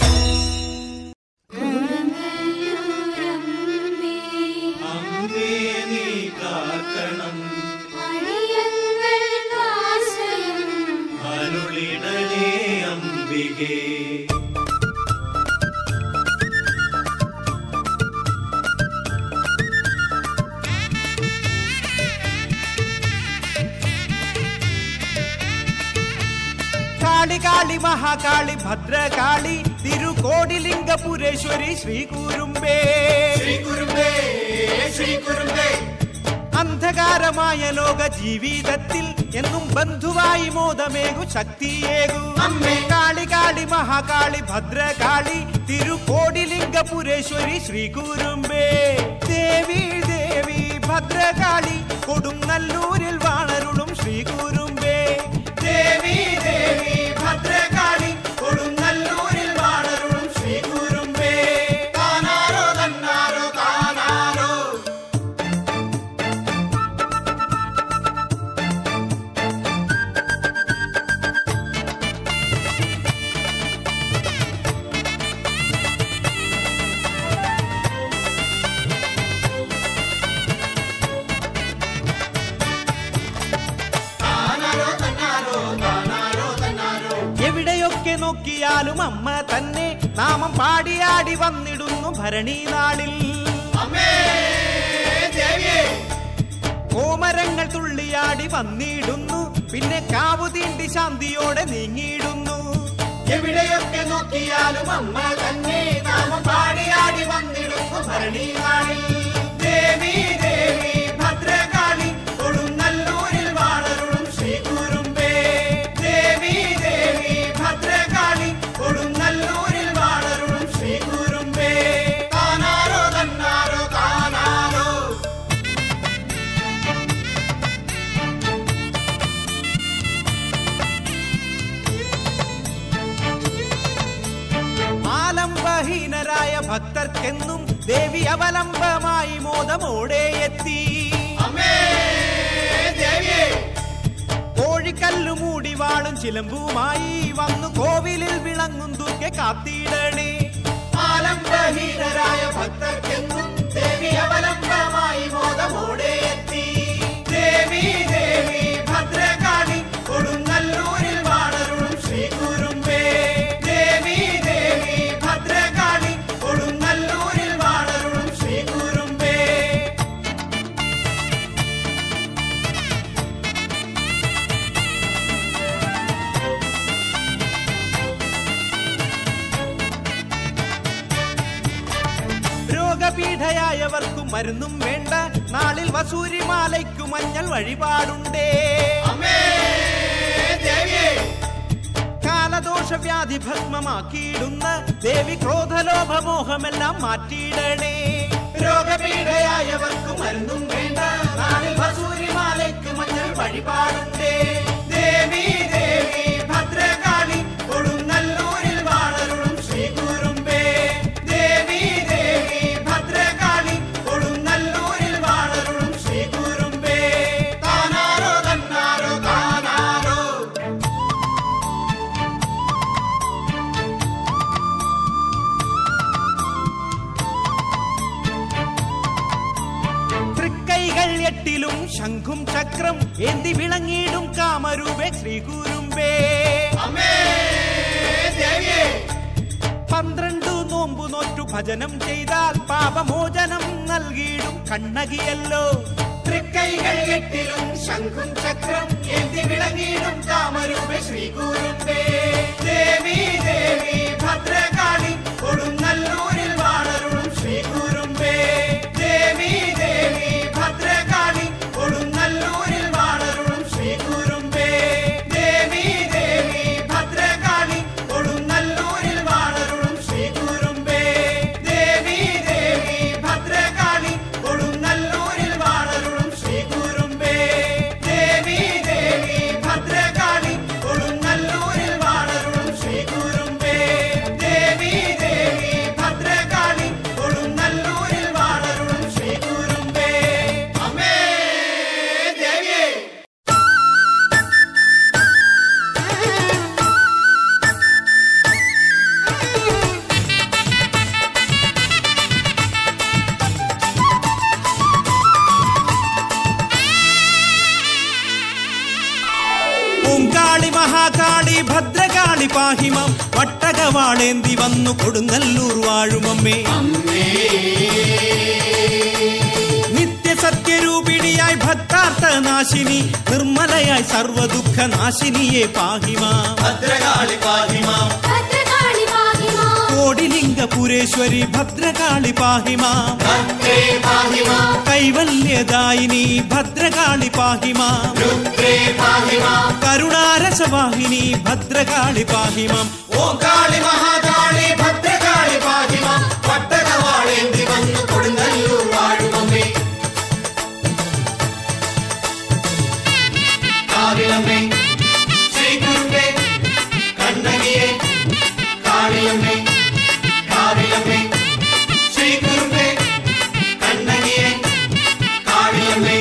അമ്മേ അടിയങ്ങൾക്കാശ്രയം അരുളിടണേ അംബികേ കാളി കാളി മഹാകാളി ഭദ്രകാളി തിരുകോടിലിംഗപുരേശ്വരി ശ്രീകൂരുമ്പേ ശ്രീകുരുമ്പേ ശ്രീകുരുമ്പേ അന്ധകാരമായ ലോക ജീവിതത്തിൽ എന്നും ബന്ധുവായി മോദമേകു ശക്തിയേകു കാളി കാളി മഹാകാളി ഭദ്രകാളി തിരുകോടിലിംഗപുരേശ്വരി ശ്രീകൂരുമ്പേ ദേവി ദേവി ഭദ്രകാളി കൊടുങ്ങല്ലൂരിൽ വാണരുളും ശ്രീകൂരുമ്പേ ദേവി ദേവി ഭദ്രകാളി കൊടുങ്ങല്ലൂരിൽ വാണരുളും ശ്രീകൂരുമ്പേ താനാരോ തന്നാരോ താനാരോ എവിടെയൊക്കെ നോക്കിയാലും അമ്മ തന്നെ നാമം പാടിയാടി വന്നിടുന്നു ഭരണി നാളിൽ കോമരങ്ങൾ തുള്ളിയാടി വന്നിടുന്നു പിന്നെ കാവു തീണ്ടി ശാന്തിയോടെ നീങ്ങിയിടുന്നു എവിടെയൊക്കെ നോക്കിയാലും അമ്മ തന്നെ നാമം പാടിയാടി വന്നിടുന്നു ഭരണി നാളിൽ ദേവി ദേവി ഭദ്രകാളി കൊടുങ്ങല്ലൂരിൽ വാണരുളും ശ്രീകുരുമ്പേ ദേവി ദേവി ഭദ്രകാളി കൊടുങ്ങല്ലൂരിൽ വാണരുളും ശ്രീകുരുമ്പേ താനാരോ തന്നാരോ താനാരോ ആലംബഹീനരായ ഭക്തർക്ക് ദേവി അവലംബമായി മോദമോടെ എത്തി അമ്മേ ദേവിയേ കോഴിക്കല്ലു മൂടി വാളും ചിലമ്പുമായി വന്നു കോവിലിൽ വിളങ്ങും ദുർഗെ കാത്തിടണേ ആലംബഹീനരായ ഭക്തർക്കെന്നും ദേവി അവലംബമായി മോദമോടെ എത്തി ദേവി ദേവി ഭദ്രകാളി കൊടുങ്ങല്ലൂരിൽ വാണരുളും ശ്രീ കുരുമ്പേ ദേവി ദേവി ഭദ്രകാളി കൊടുങ്ങല്ലൂരിൽ വാണരുളും ശ്രീ കുരുമ്പേ രോഗപീഠയായവർക്കും മരുന്നും വേണ്ട നാളിൽ വസൂരിമാലയ്ക്കു മഞ്ഞൾ വഴിപാടുണ്ടേ അമ്മേ ദേവിയേ കാലദോഷവ്യാധി ഭസ്മമാക്കിയിടുന്ന ദേവി ക്രോധലോഭമോഹമെല്ലാം മാറ്റിയിടണേ രോഗപീഠയായവർക്കും മരുന്നും വേണ്ട നാളിൽ വസൂരിമാലയ്ക്ക് മഞ്ഞൾ വഴിപാടുണ്ടേ ദേവി ദേവി ഭദ്രകാളി കൊടുങ്ങല്ലൂരിൽ വാണരുളും ശ്രീ കുരുമ്പേ ദേവി ദേവി ഭദ്രകാളി കൊടുങ്ങല്ലൂരിൽ വാണരുളും ശ്രീ കുരുമ്പേ താനാരോ തന്നാരോ താനാരോ തൃക്കൈകൾ എട്ടിലും ശംഖും ചക്രം ഏന്തി വിളങ്ങിയിടും കാമരൂപേ ശ്രീകുരുമ്പേ അമ്മേ ദേവിയേ പന്ത്രണ്ടു നോമ്പു നോറ്റു ഭജനം ചെയ്താൽ പാപമോചനം നൽകിയിടും കണ്ണകിയല്ലോ തൃക്കൈകൾ എട്ടിലും ശംഖും ചക്രം എന്തി വിളങ്ങിയിടും കാമരൂപ ശ്രീകുരുമ്പേ ദേവി ദേവി ഭദ്രകാളി കൊടുങ്ങല്ലൂരിൽ വാണരുളും ശ്രീകുരുമ്പേ ദേവി ദേവി ഭദ്രകാളി കൊടുങ്ങല്ലൂരിൽ വാണരുളും ശ്രീകുരുമ്പേ ദേവി ദേവി ഭദ്രകാളി കൊടുങ്ങല്ലൂരിൽ വാണരുളും ശ്രീകുരുമ്പേ ദേവി ദേവി ഭദ്രകാളി കൊടുങ്ങല്ലൂരിൽ വാണരുളും ശ്രീകുരുമ്പേ ദേവി ദേവി ഭദ്രകാളി കൊടുങ്ങല്ലൂരിൽ വാണരുളും ശ്രീകുരുമ്പേ ദേവി ദേവി ഭദ്രകാളി കൊടുങ്ങല്ലൂരിൽ വാണരുളും ശ്രീകുരുമ്പേ അമ്മേ ദേവിയേ പൂങ്കാളി മഹാകാളി ഭദ്രകാളി പാഹിമം വട്ടകവാളേന്തി വന്നു കൊടുങ്ങല്ലൂർ വാഴുമമ്മേ നിത്യസത്യരൂപിണിയായി ഭക്താർത്ഥ നാശിനി നിർമ്മലയായി സർവദുഃഖ നാശിനിയെ പാഹിമാ ഭദ്രകാളി പാഹിമാം ഭദ്രകാളി പാഹിമാ കോടിലിംഗപുരേശ്വരി ഭദ്രകാളി പാഹിമാ ഭദ്രേ പാഹിമാം കൈവല്യദായിനി ഭദ്രകാളി പാഹിമാ രുദ്രേ പാഹിമാം കരുണാരസവാഹിനി ഭദ്രകാളി പാഹിമാം ഓം കാളി മഹാകാളി ഭദ്രകാളി പാഹിമാം പട്ടകവാളേന്തി വന്നു കൊടുങ്ങല്ലൂർ വാഴുമമ്മേ കാവിലമ്മേ ശ്രീകുരുമ്പേ കണ്ണകിയെ കാളിയമ്മേ കാവിലമ്മേ ശ്രീകുരുമ്പേ കണ്ണകിയെ കാളിയമ്മേ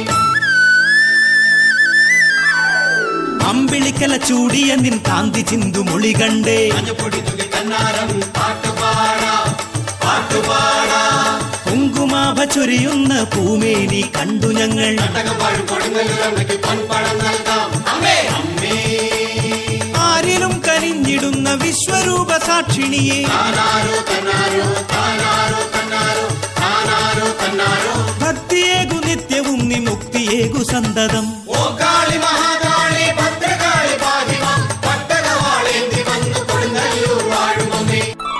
അമ്പിളിക്കല ചൂടിയ നിൻ കാന്തി ചിന്തു മൊളി കണ്ടേ മഞ്ഞപ്പൊടി തുകി തന്നാരം പാട്ടുപാടാ പാട്ടുപാടാ കുങ്കുമാഭ ചൊരിയുന്ന പൂമേനി കണ്ടു ഞങ്ങൾ നാടകം പാടും കൊടുങ്ങല്ലൂരമ്മയ്ക്ക് പൊൻപണം നൽകാം അമ്മേ അമ്മേ ആരിലും കനിഞ്ഞിടുന്ന വിശ്വരൂപ സാക്ഷിണിയെ താനാരോ തന്നാരോ താനാരോ തന്നാരോ താനാരോ തന്നാരോ ഭക്തിയേകു നിത്യവും നി മുക്തിയേകു സന്തതം ഓ കാളി മഹാകാളി ഭദ്രകാളി പാഹിമ പട്ടകവാളേന്തി വന്നു കൊടുങ്ങല്ലൂർ വാഴുമമ്മേ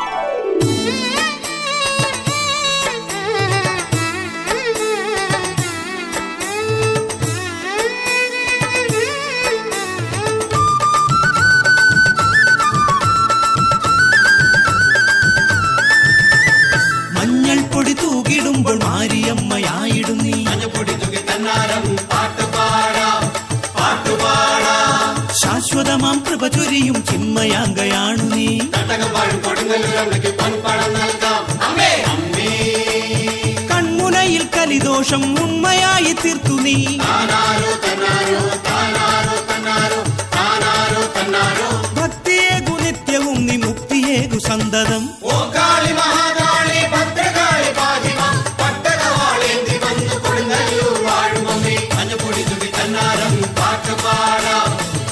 മഞ്ഞൾ പൊടി തൂകിടുമ്പോൾ മാരിയമ്മയായിടും നീ മഞ്ഞപ്പൊടി തുകി തന്നാരം പാട്ടുപാടാ പാട്ടുപാടാ ശാശ്വതമാം കൃപ ചൊരിയും ചിന്മയാങ്കയാണു നീ നാടകം പാടും കൊടുങ്ങല്ലൂരമ്മയ്ക്ക് പൊൻപണം നൽകാം അമ്മേ അമ്മേ കളിദോഷം ഉണ്മയായി തീർത്തു നീ ഭക്തിയേകു നിത്യവും നീ മുക്തിയേകു സന്തതം ഓങ്കാളി മഹാകാളി ഭദ്രകാളി പാതിമ പട്ടകവാളേന്തി വന്നു കൊടുങ്ങല്ലൂർ വാഴുമമ്മേ മഞ്ഞപ്പൊടി തുടി തന്നാരം പാട്ടുപാടാം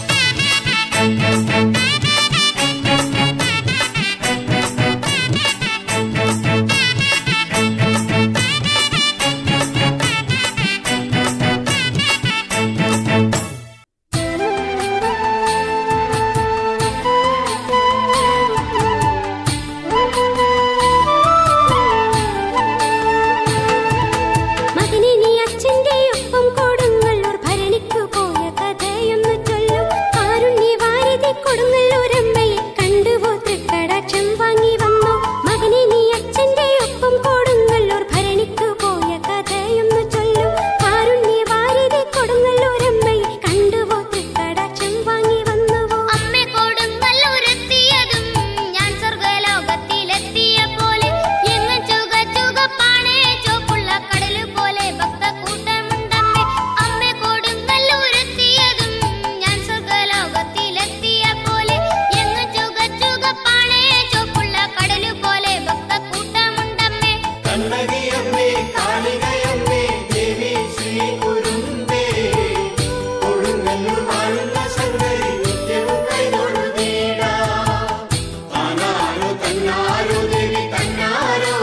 മകനെ നീ അച്ഛന്റെ ഒപ്പം കൊടുങ്ങല്ലൂർ ഭരണിക്കു പോയ കഥയൊന്നു ചൊല്ലും കാരുണ്യവാരിധി കൊടുങ്ങല്ലൂരമ്മയെ കണ്ടുവോ തൃക്കടാക്ഷം വാങ്ങി വന്നു മകനെ നീ അച്ഛന്റെ ഒപ്പം കൊടുങ്ങല്ലൂർ ഭരണിക്കു പോയ കഥയൊന്നു ചൊല്ലും കാരുണ്യവാരിധി കൊടുങ്ങല്ലൂരമ്മയെ കണ്ടുവോ തൃക്കടാക്ഷം വാങ്ങി വന്നുവോ അമ്മ കൊടുങ്ങല്ലൂരെത്തിയതും ഞാൻ സ്വർഗലോകത്തിലെത്തിയ പോലെ എങ്ങും ചുക ചുകപ്പാണേ ചോപ്പുള്ള കടല് പോലെ ഭക്തക്കൂട്ടമുണ്ടമ്മേ അമ്മ കൊടുങ്ങല്ലൂരെത്തിയതും ഞാൻ സ്വർഗലോകത്തിലെത്തിയ പോലെ എങ്ങും ചുക ചുകപ്പാണേ ചോപ്പുള്ള കടല് പോലെ ഭക്തക്കൂട്ടമുണ്ടമ്മേ കണ്ണകിയമ്മേ കാളികയമ്മേ ദേവി ശ്രീ കുരുമ്പേ കൊടുങ്ങല്ലൂർ വാഴുന്ന ശങ്കരി നിത്യവും കൈതൊഴുതീടാ താനാരോ തന്നാരോ ദേവി തന്നാരോ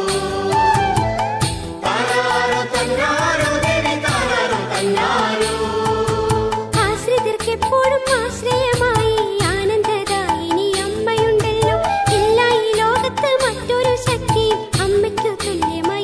താനാരോ തന്നാരോ ദേവി താനാരോ തന്നാരോ ആശ്രിതർക്കെപ്പോഴും ആശ്രയമായി ആനന്ദദായിനി അമ്മയുണ്ടല്ലോ ഇല്ല ഈ ലോകത്ത് മറ്റൊരു ശക്തിയും അമ്മയ്ക്കു തുല്യമായി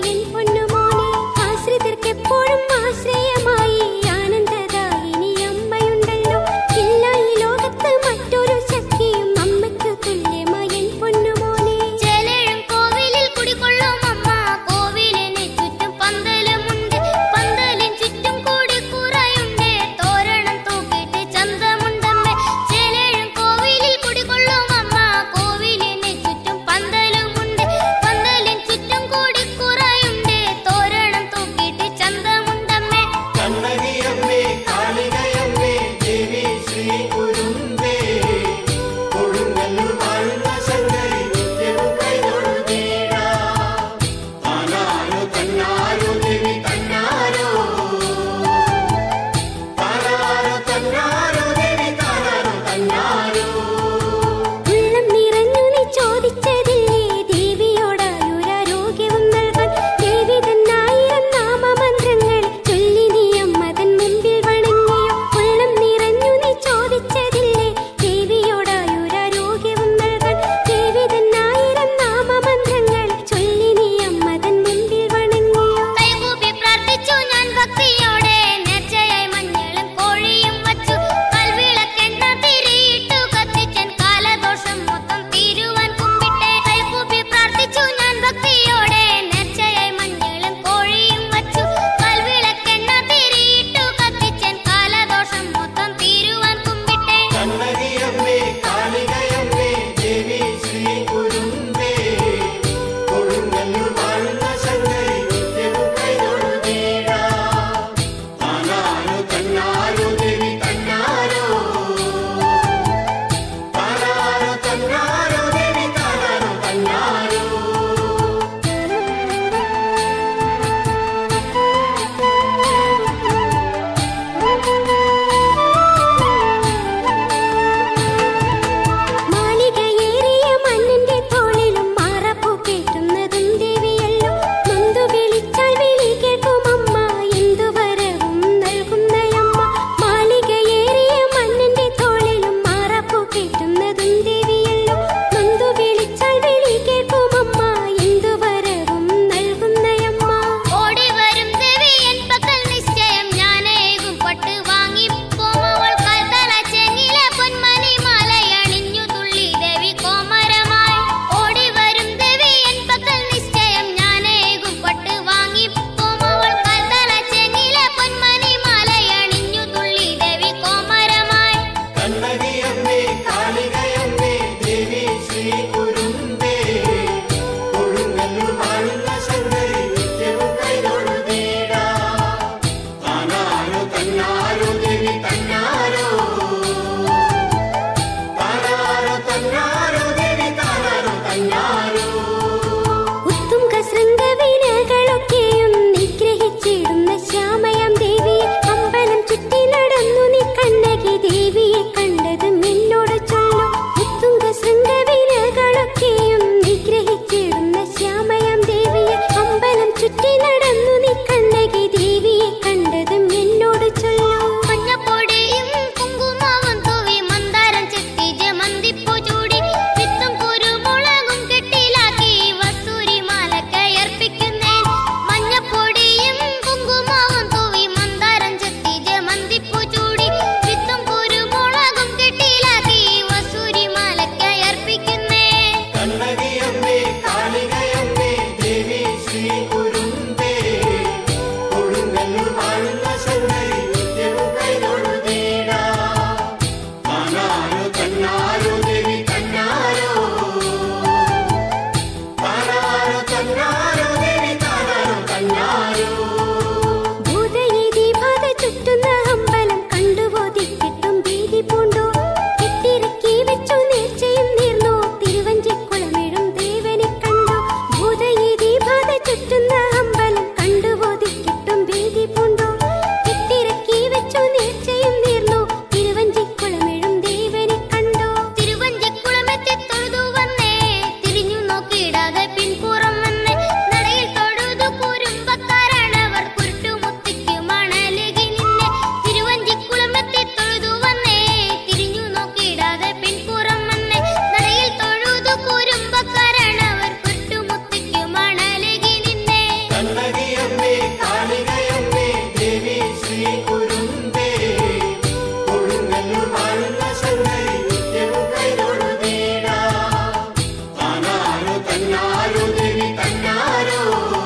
തന്നാരോ ഭൂതയീതി ബാധ ചുറ്റുന്ന അമ്പലം കണ്ടുവോ ദിക്കിട്ടും ഭീതി പൂണ്ടോ കെട്ടിറക്കി വെച്ചു നേർച്ചയും നീർന്നു തിരുവഞ്ചിക്കുളമിടും ദേവനെ കണ്ടു ഭൂതയീതി ബാധ ചുറ്റുന്ന അമ്പലം കണ്ടുവോ ദിക്കിട്ടും ഭീതി പൂണ്ടോ കെട്ടിറക്കി വെച്ചു നേർച്ചയും നീർന്നു തിരുവഞ്ചിക്കുളമിടും ദേവനെ കണ്ടോ തിരുവഞ്ചിക്കുളമെത്തി തൊഴുതു വന്നേ തിരിഞ്ഞു നോക്കിയിടാതെ പിൻപുറം വന്നേ നടയിൽ തൊഴുതു കുരുമ്പക്കാരാണവർ കുരുട്ടുമുത്തിക്ക് മണലകി നിന്നെ തിരുവഞ്ചിക്കുളമെത്തി തൊഴുതു വന്നേ തിരിഞ്ഞു നോക്കിയിടാതെ പിൻപുറം വന്നേ നടയിൽ തൊഴുതു കുരുമ്പക്കാരാണവർ കുരുട്ടുമുത്തിക്ക് മണലകി നിന്നെ കണ്ണകിയമ്മേ കാളികയമ്മേ ദേവി ശ്രീ കുരുമ്പേ കൊടുങ്ങല്ലൂർ വാഴുന്ന ശങ്കരി നിത്യവും കൈതൊഴുതീടാ താനാരോ തന്നാരോ ദേവി തന്നാരോ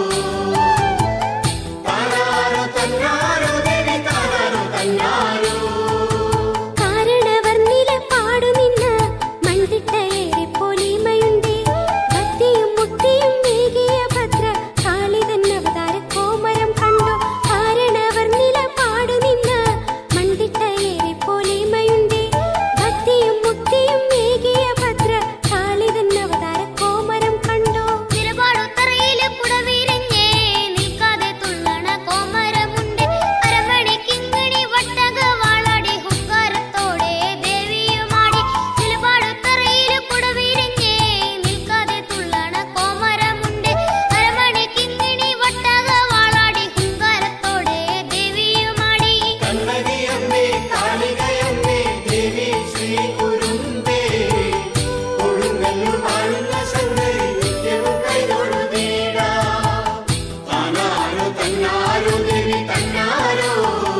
താനാരോ തന്നാരോ ദേവി താനാരോ തന്നാരോ കാരണവർ നിലപാടു നിന്ന് മൺതിട്ടയേറെ പൊലിമയുണ്ട് ഭക്തിയും മുക്തിയും മേകിയ ഭദ്ര കാളിതൻ അവതാര കോമരം കണ്ടു കാരണവർ നിലപാടു നിന്ന് മൺതിട്ടയേറെ പൊലിമയുണ്ട് ഭക്തിയും മുക്തിയും മേകിയ ഭദ്ര കാളിതൻ അവതാര കോമരം കണ്ടു നിലപാടുത്തറയില് കുടവിരിഞ്ഞേ നിൽക്കാതെ തുള്ളണ കോമരമുണ്ട് അരമണി കിങ്ങിണി വട്ടക വാളാടി ഹുങ്കാരത്തോടെ ദേവിയുമാടി നിലപാടുത്തറയില് കുടവിരിഞ്ഞേ നിൽക്കാതെ തുള്ളണ കോമരമുണ്ട് അരമണി കിങ്ങിണി വട്ടക വാളാടി ഹുങ്കാരത്തോടെ ദേവിയുമാടി കണ്ണകിയമ്മേ കാളികയമ്മേ ദേവി ശ്രീ കുരുമ്പേ കൊടുങ്ങല്ലൂർ വാഴുന്ന ശങ്കരി നിത്യവും കൈതൊഴുതീടാ താനാരോ തന്നാരോ ദേവി തന്നാരോ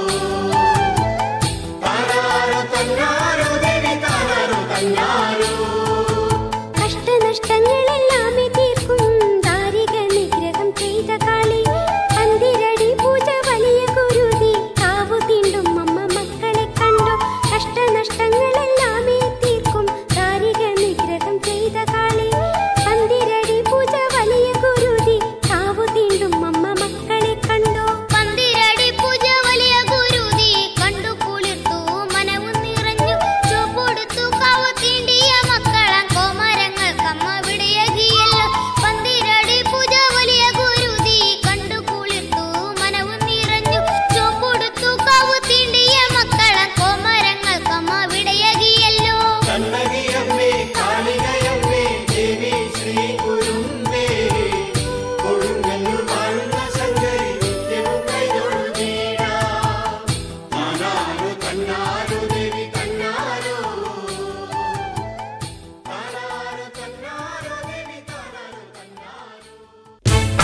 താനാരോ തന്നാരോ ദേവി താനാരോ തന്നാരോ കഷ്ടനഷ്ടങ്ങളെല്ലാമേ തീർക്കും ദാരിക നിഗ്രഹം ചെയ്ത കാളി പന്തിരടി പൂജ വലിയ ഗുരുതി കാവു തീണ്ടും അമ്മ മക്കളെ കണ്ടു കഷ്ടനഷ്ടങ്ങളെല്ലാമേ തീർക്കും ദാരിക നിഗ്രഹം ചെയ്ത കാളി പന്തിരടി പൂജ വലിയ ഗുരുതി കാവു തീണ്ടും അമ്മ മക്കളെ കണ്ടു പന്തിരടി പൂജ വലിയ ഗുരുതി കണ്ടു കുളിർത്തു മനവും നിറഞ്ഞു ചുവടുത്തു കാവ തീണ്ടിയ മക്കളാം കോമരങ്ങൾക്കമ്മ വിടയകിയല്ലോ പന്തിരടി പൂജ വലിയ ഗുരുതി കണ്ടു കുളിർത്തു മനവും നിറഞ്ഞു ചുവടുത്തു കാവ തീണ്ടിയ മക്കളാം കോമരങ്ങൾക്കമ്മ വിടയകിയല്ലോ കണ്ണകിയമ്മേ കാളികയമ്മേ ദേവി ശ്രീ കുരുമ്പേ കൊടുങ്ങല്ലൂർ വാഴുന്ന ശങ്കരി നിത്യവും കൈതൊഴുതീടാ താനാരോ തന്നാരോ ദേവി തന്നാരോ താനാരോ തന്നാരോ ദേവി താനാരോ തന്നാരോ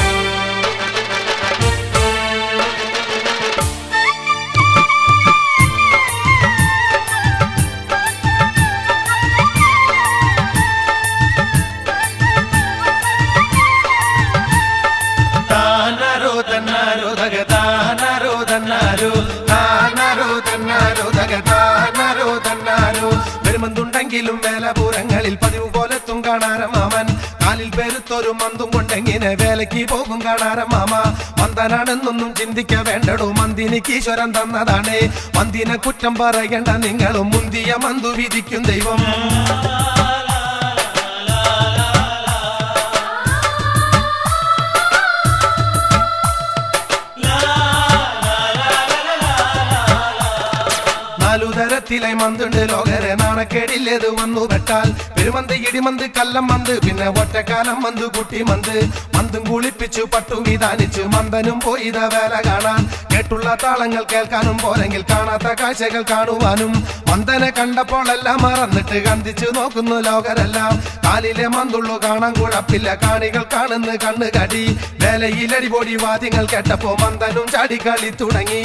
താനാരോ തന്നാരോ തക താനാരോ തന്നാരോ താനാരോ തന്നാരോ തക താനാരോ തന്നാരോ വരുമന്തുണ്ടെങ്കിലും വേലപൂരങ്ങളിൽ പതിവ് പോലെത്തും കാണാരം മാമൻ കാലിൽ പെരുത്തൊരു മന്തും കൊണ്ടെങ്ങനെ വേലയ്ക്ക് പോകും കാണാരം മാമ മന്ദനാണെന്നൊന്നും ചിന്തിക്ക വേണ്ടടോ മന്ദിനിക്ക് ഈശ്വരൻ തന്നതാണ് മന്ദിനെ കുറ്റം പറയണ്ട നിങ്ങളും മുന്തിയ മന്തു വിധിക്കും ദൈവം നാലു തരത്തിലെ മന്തുണ്ട് ലോകരെ നാണക്കേടില്ലേത് വന്നു പെട്ടാൽ പെരുമന്ത് ഇടിമന്ത് കല്ലം മന്ത് പിന്നെ ഒറ്റക്കാലം മന്ത് കുട്ടി മന്ത് മന്തും കുളിപ്പിച്ചു പട്ടു വിധാനിച്ചു മന്ദനും പോയി ഇത വേല കാണാൻ കേട്ടുള്ള താളങ്ങൾ കേൾക്കാനും പോരെങ്കിൽ കാണാത്ത കാഴ്ചകൾ കാണുവാനും മന്ദനെ കണ്ടപ്പോഴെല്ലാം മറന്നിട്ട് കന്തിച്ചു നോക്കുന്നു ലോകരെല്ലാം കാലിലെ മന്തുള്ളു കാണാൻ കുഴപ്പില്ല കാണികൾ കാണുന്ന കണ്ണ് കടി വേലയിലടിപൊടി വാദ്യങ്ങൾ കേട്ടപ്പോ മന്ദനും ചാടിക്കളി തുടങ്ങി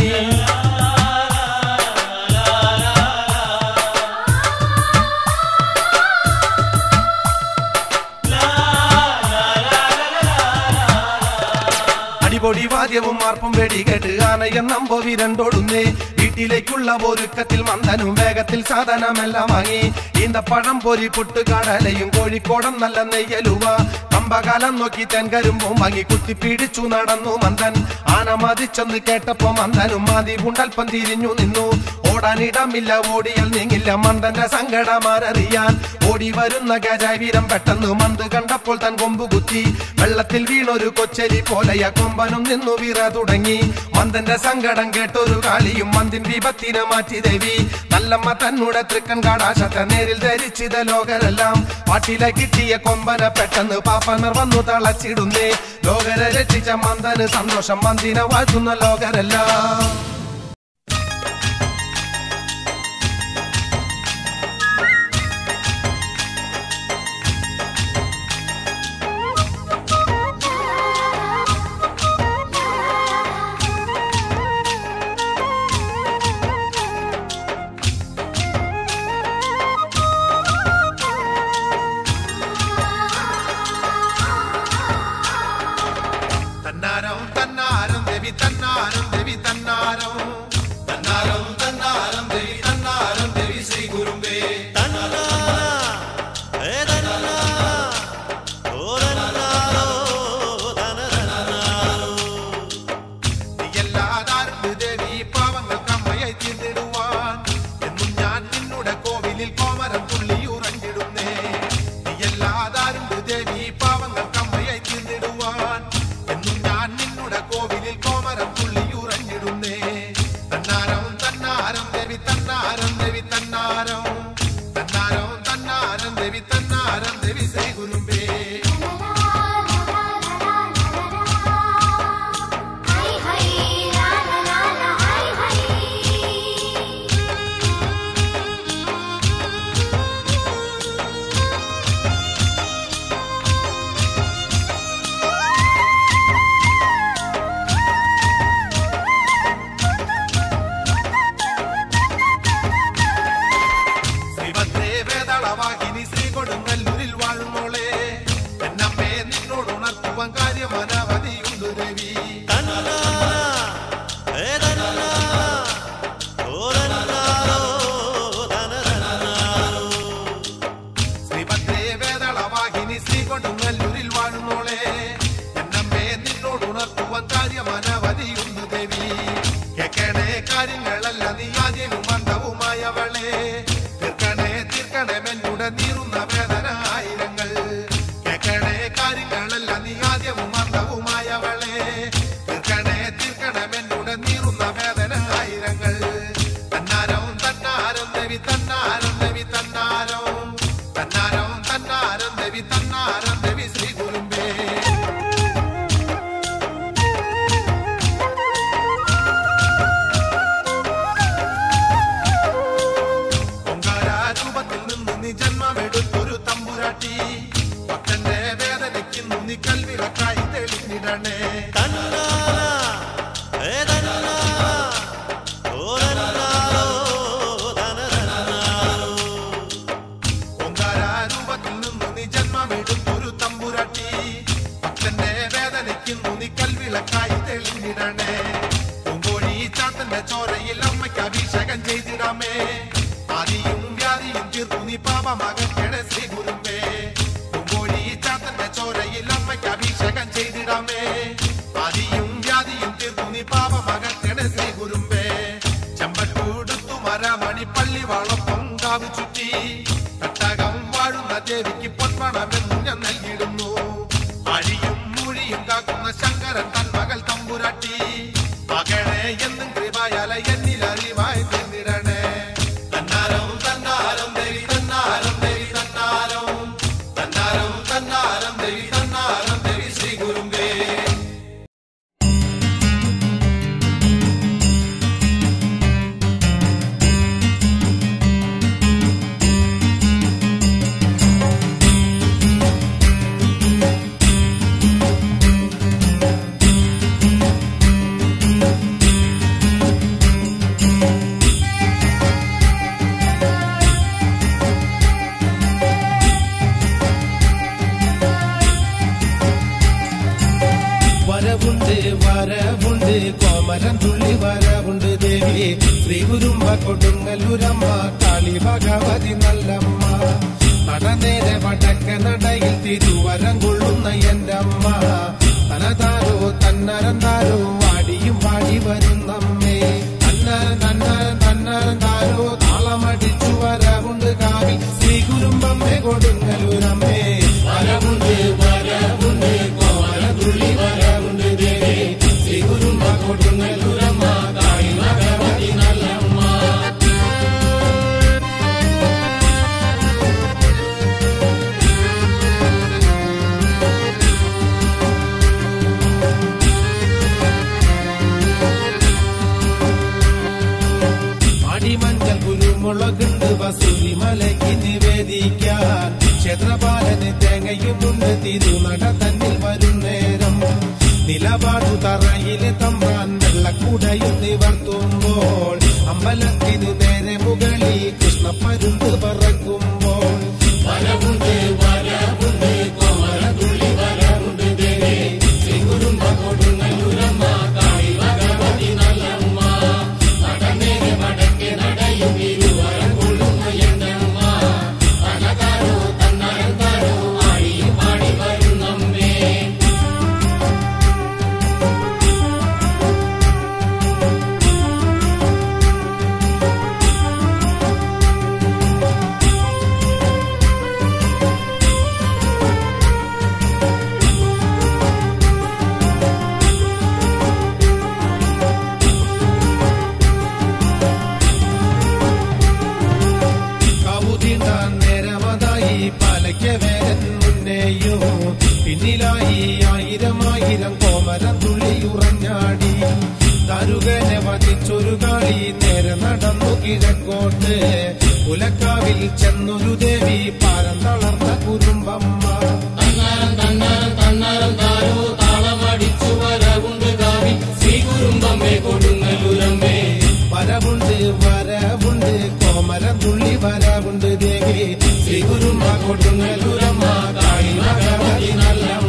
അടിപൊടി വാദ്യവും മാർപ്പും വെടികേട്ട് ആനയം നമ്പോവി രണ്ടോടുന്നേ വീട്ടിലേക്കുള്ള ഒരുക്കത്തിൽ മന്ദനും വേഗത്തിൽ സാധനമെല്ലാം വാങ്ങി ഈന്തപ്പഴം പൊരി പുട്ടുകാടലയും കോഴിക്കോടൻ നല്ല നെയ്യലുവ കമ്പകാലം നോക്കി തെൻകരുമ്പും വാങ്ങി കുത്തിപ്പിടിച്ചു നടന്നു മന്ദൻ ആന മതിച്ചെന്ന് കേട്ടപ്പോ മന്ദനും മാതി പുണ്ടൽപ്പം തിരിഞ്ഞു നിന്നു ഓടാനിടമില്ല ഓടിയാൽ നീങ്ങില്ല മന്ദന്റെ സങ്കടമാരറിയാൻ ഓടി വരുന്ന ഗജവീരം പെട്ടെന്ന് മന്ത് കണ്ടപ്പോൾ തൻ കൊമ്പ് കുത്തി വെള്ളത്തിൽ വീണൊരു കൊച്ചലി പോലെയ കൊമ്പനും നിന്നു വീറ തുടങ്ങി മന്ദന്റെ സങ്കടം കേട്ടൊരു കാളിയും മന്ദിൻ വിപത്തിനെ മാറ്റി ദേവി നല്ലമ്മ തന്നൂടെ തൃക്കൻ കാടാശത്തെ നേരിൽ ധരിച്ചിത ലോകരെല്ലാം പാട്ടിലെ കിട്ടിയ കൊമ്പനെ പെട്ടെന്ന് പാപ്പനർ വന്നു തളച്ചിടുന്നേ ലോകരെ രക്ഷിച്ച മന്ദന് സന്തോഷം മന്ദിനെ വാഴ്ത്തുന്ന ലോകരെല്ലാം തന്നാരം തന്നാരം ദേവി തന്നാരം ദേവി തന്നാരം തന്നാരം തന്നാരം ദേവി തന്നാരം ദേവി ശ്രീ ഗുരുമ്പേ നീയല്ലാതാർക്ക് ദേവി പാവങ്ങൾക്ക് അമ്മയായി തീർന്നിടുവാൻ എന്നും ഞാൻ നിന്നുടെ കോവിലിൽ കോമരം തുള്ളി ഉറങ്ങിടുന്നേ നീയല്ലാതാരുണ്ട് ദേവി പാവങ്ങൾക്ക് അമ്മയായി തീർന്നിടുവാൻ എന്നും ഞാൻ നിന്നുടെ കോവിലിൽ കോമരം തുള്ളി ഉറങ്ങിടുന്നേ തന്നാരം തന്നാരം ദേവി തന്നാരം ദേവി തന്നാരം തന്നാരം തന്നാരം ദേവി തന്നാരം ദേവി ശ്രീ ഗുരുമ്പേ ഹൈ ഹൈ ലാ ലാ ലാ ലാ ഹൈ ഹൈ ശ്രീഭദ്രേ വേദളവാഹിനി ശ്രീ കൊടുങ്ങല്ലൂരിൽ വാഴുന്നോളെ എന്നമ്മേ നിന്നോട് ഉണർത്തുവാൻ കാര്യം അനവധിയുണ്ട് ദേവി ശ്രീഭദ്രേ വേദളവാഹിനി ശ്രീ കൊടുങ്ങല്ലൂരിൽ വാഴുന്നോളെ എന്നമ്മേ നിന്നോട് ഉണർത്തുവാൻ കാര്യം അനവധിയുണ്ട് ദേവി കേക്കണേ കാര്യങ്ങളല്ല നീ ആദ്യനും മന്ദവുമായവളെ തീർക്കണേ തീർക്കണേ മെന്നുടെ നീറുന്ന വേദന ആയിരങ്ങൾ കേക്കണേ കാര്യങ്ങളല്ല നീ ആദ്യവും മന്ദവുമായവളെ തീർക്കണേ തീർക്കണേ മെന്നുടെ നീറുന്ന വേദന ആയിരങ്ങൾ തന്നാരം തന്നാരം ദേവി തന്നാരം ദേവി തന്നാരം തന്നാരം തന്നാരം ദേവി തന്നാരം ദേവി ശ്രീ ഗുരുമ്പേ പൊങ്കാരൂപത്തിൽ നിന്ന് നീ ജന്മമെടുത്തൊരു തമ്പുരാട്ടി ഭക്തന്റെ വേദനയ്ക്ക് നീ കൽവിളക്കായി തെളിഞ്ഞിടണേ പൊങ്കാരൂപത്തിൽ നിന്ന് നീ ജന്മമെടുത്തൊരു തമ്പുരാട്ടി ഭക്തന്റെ വേദനയ്ക്ക് നീ കൽവിളക്കായി തെളിഞ്ഞിടണേ പൂങ്കോഴി ചാത്തന്റെ ചോരയിൽ അമ്മയ്ക്ക് അഭിഷേകം ചെയ്തിടാമേ ആദിയും വ്യാധിയും തീർത്തു നീ പാപമകറ്റണേ ശ്രീ ഗുരുമ്പേ പൂങ്കോഴി ചാത്തന്റെ ചോരയിൽ അമ്മയ്ക്ക് അഭിഷേകം ചെയ്തിടാമേ ആദിയും വ്യാധിയും തീർത്തു നീ പാപമകറ്റണേ ശ്രീ ഗുരുമ്പേ ചെമ്പട്ടൂടുത്തു മരമണി പള്ളി വളപ്പം കാവ് ചുറ്റി തട്ടകം വാഴുന്ന ദേവിക്ക് പൊന്മണമെന്ന് ഞാൻ നൽകിയിടുന്നു അഴിയും മൂഴിയും കാക്കുന്ന ശങ്കരൻ തൻ മകൾ തമ്പുരാട്ടി മകളെ എന്നും കൃപയാല എന്നിൽ അറിവായി തീർന്നിടണേ തന്നാരം തന്നാരം ദേവി തന്നാരം ദേവി തന്നാരം തന്നാരം തന്നാരം ദേവി തന്നാരം ദേവി ശ്രീ ഗുരുമ്പേ വരവുണ്ട് വരവുണ്ട് കോമരൻ തുള്ളി വരവുണ്ട് ദേവി ശ്രീ ഗുരുമ്പ കൊടുങ്ങല്ലൂരമ്മ കാളി ഭഗവതി നല്ലമ്മ നടനേരെ വടക്ക നടയിൽ തിരുവരം കൊള്ളുന്ന എന്റെ അമ്മ തനതാരോ തന്നരന്താരോ വാടിയും പാടി വരുന്നമ്മേ തന്നരം തന്നരം തന്നരം താരോ താളമടിച്ചു വരവുണ്ട് കാവിൽ ശ്രീ കുരുമ്പമ്മേ കൊടുങ്ങലൂരമ്മേ വരവുണ്ട് വരവുണ്ട് കോമല തുള്ളി വരവുണ്ട് ദേവി ശ്രീ കുരുമ്പ കൊടുങ്ങലൂരമ്മ തായി ഭഗവതി നല്ലമ്മ അടിമഞ്ചൽ കുരുമുളകുണ്ട് വസൂരി മലയ്ക്ക് നിവേദിക്കാൻ ക്ഷേത്രപാലന് തേങ്ങയുമുണ്ട് തിരുനട തന്നിൽ വരും നേരം നിലപാടു തറയിലെ തമ്പാൻ വെള്ളക്കുടയും നിവർത്തുമ്പോൾ അമ്പലത്തിനു നേരെ മുകളിൽ കൃഷ്ണപ്പരുന്ത് പറക്കുമ്പോൾ വരവുണ്ട് വരവുണ്ട് കോമലതുള്ളി വരവുണ്ട് ദേവി ശ്രീ കുരുമ്പ കൊടുങ്ങല്ലൂരമ്മ കാളി ഭഗവതി നല്ലമ്മ നടന്നേരെ വടക്കേ നടയും ഇരുവരം കൊള്ളുന്ന എന്നമ്മ അനതാരോ തന്നരന്താരോ ആടിയും പാടി വരുന്നമ്മേ കവുതിണ്ടാൻ നേരമതായി പാലയ്ക്ക് വേരൻ മുന്നേയോ പിന്നിലായി ആയിരം ആയിരം കോമരം തുള്ളി ഉറഞ്ഞാടി തരുകനെ വധിച്ചൊരു കാളി നേരെ നടന്നു കിഴക്കോട്ട് പുലക്കാവിൽ ചെന്നൊരു ദേവി പാരം തളർന്ന കുരുമ്പമ്മ തന്നാരം തന്നാരം തന്നാരം താരോ താളമടിച്ചു വരവുണ്ട് കാവി ശ്രീ കുറുമ്പമ്മേ കൊടുങ്ങല്ലൂരമ്മേ വരവുണ്ട് വരവുണ്ട് കോമരം തുള്ളി വരവുണ്ട് ദേവി ശ്രീ കുരുമ്പ കൊടുങ്ങല്ലൂരമ്മ കാളി ഭഗവതി നല്ലമ്മ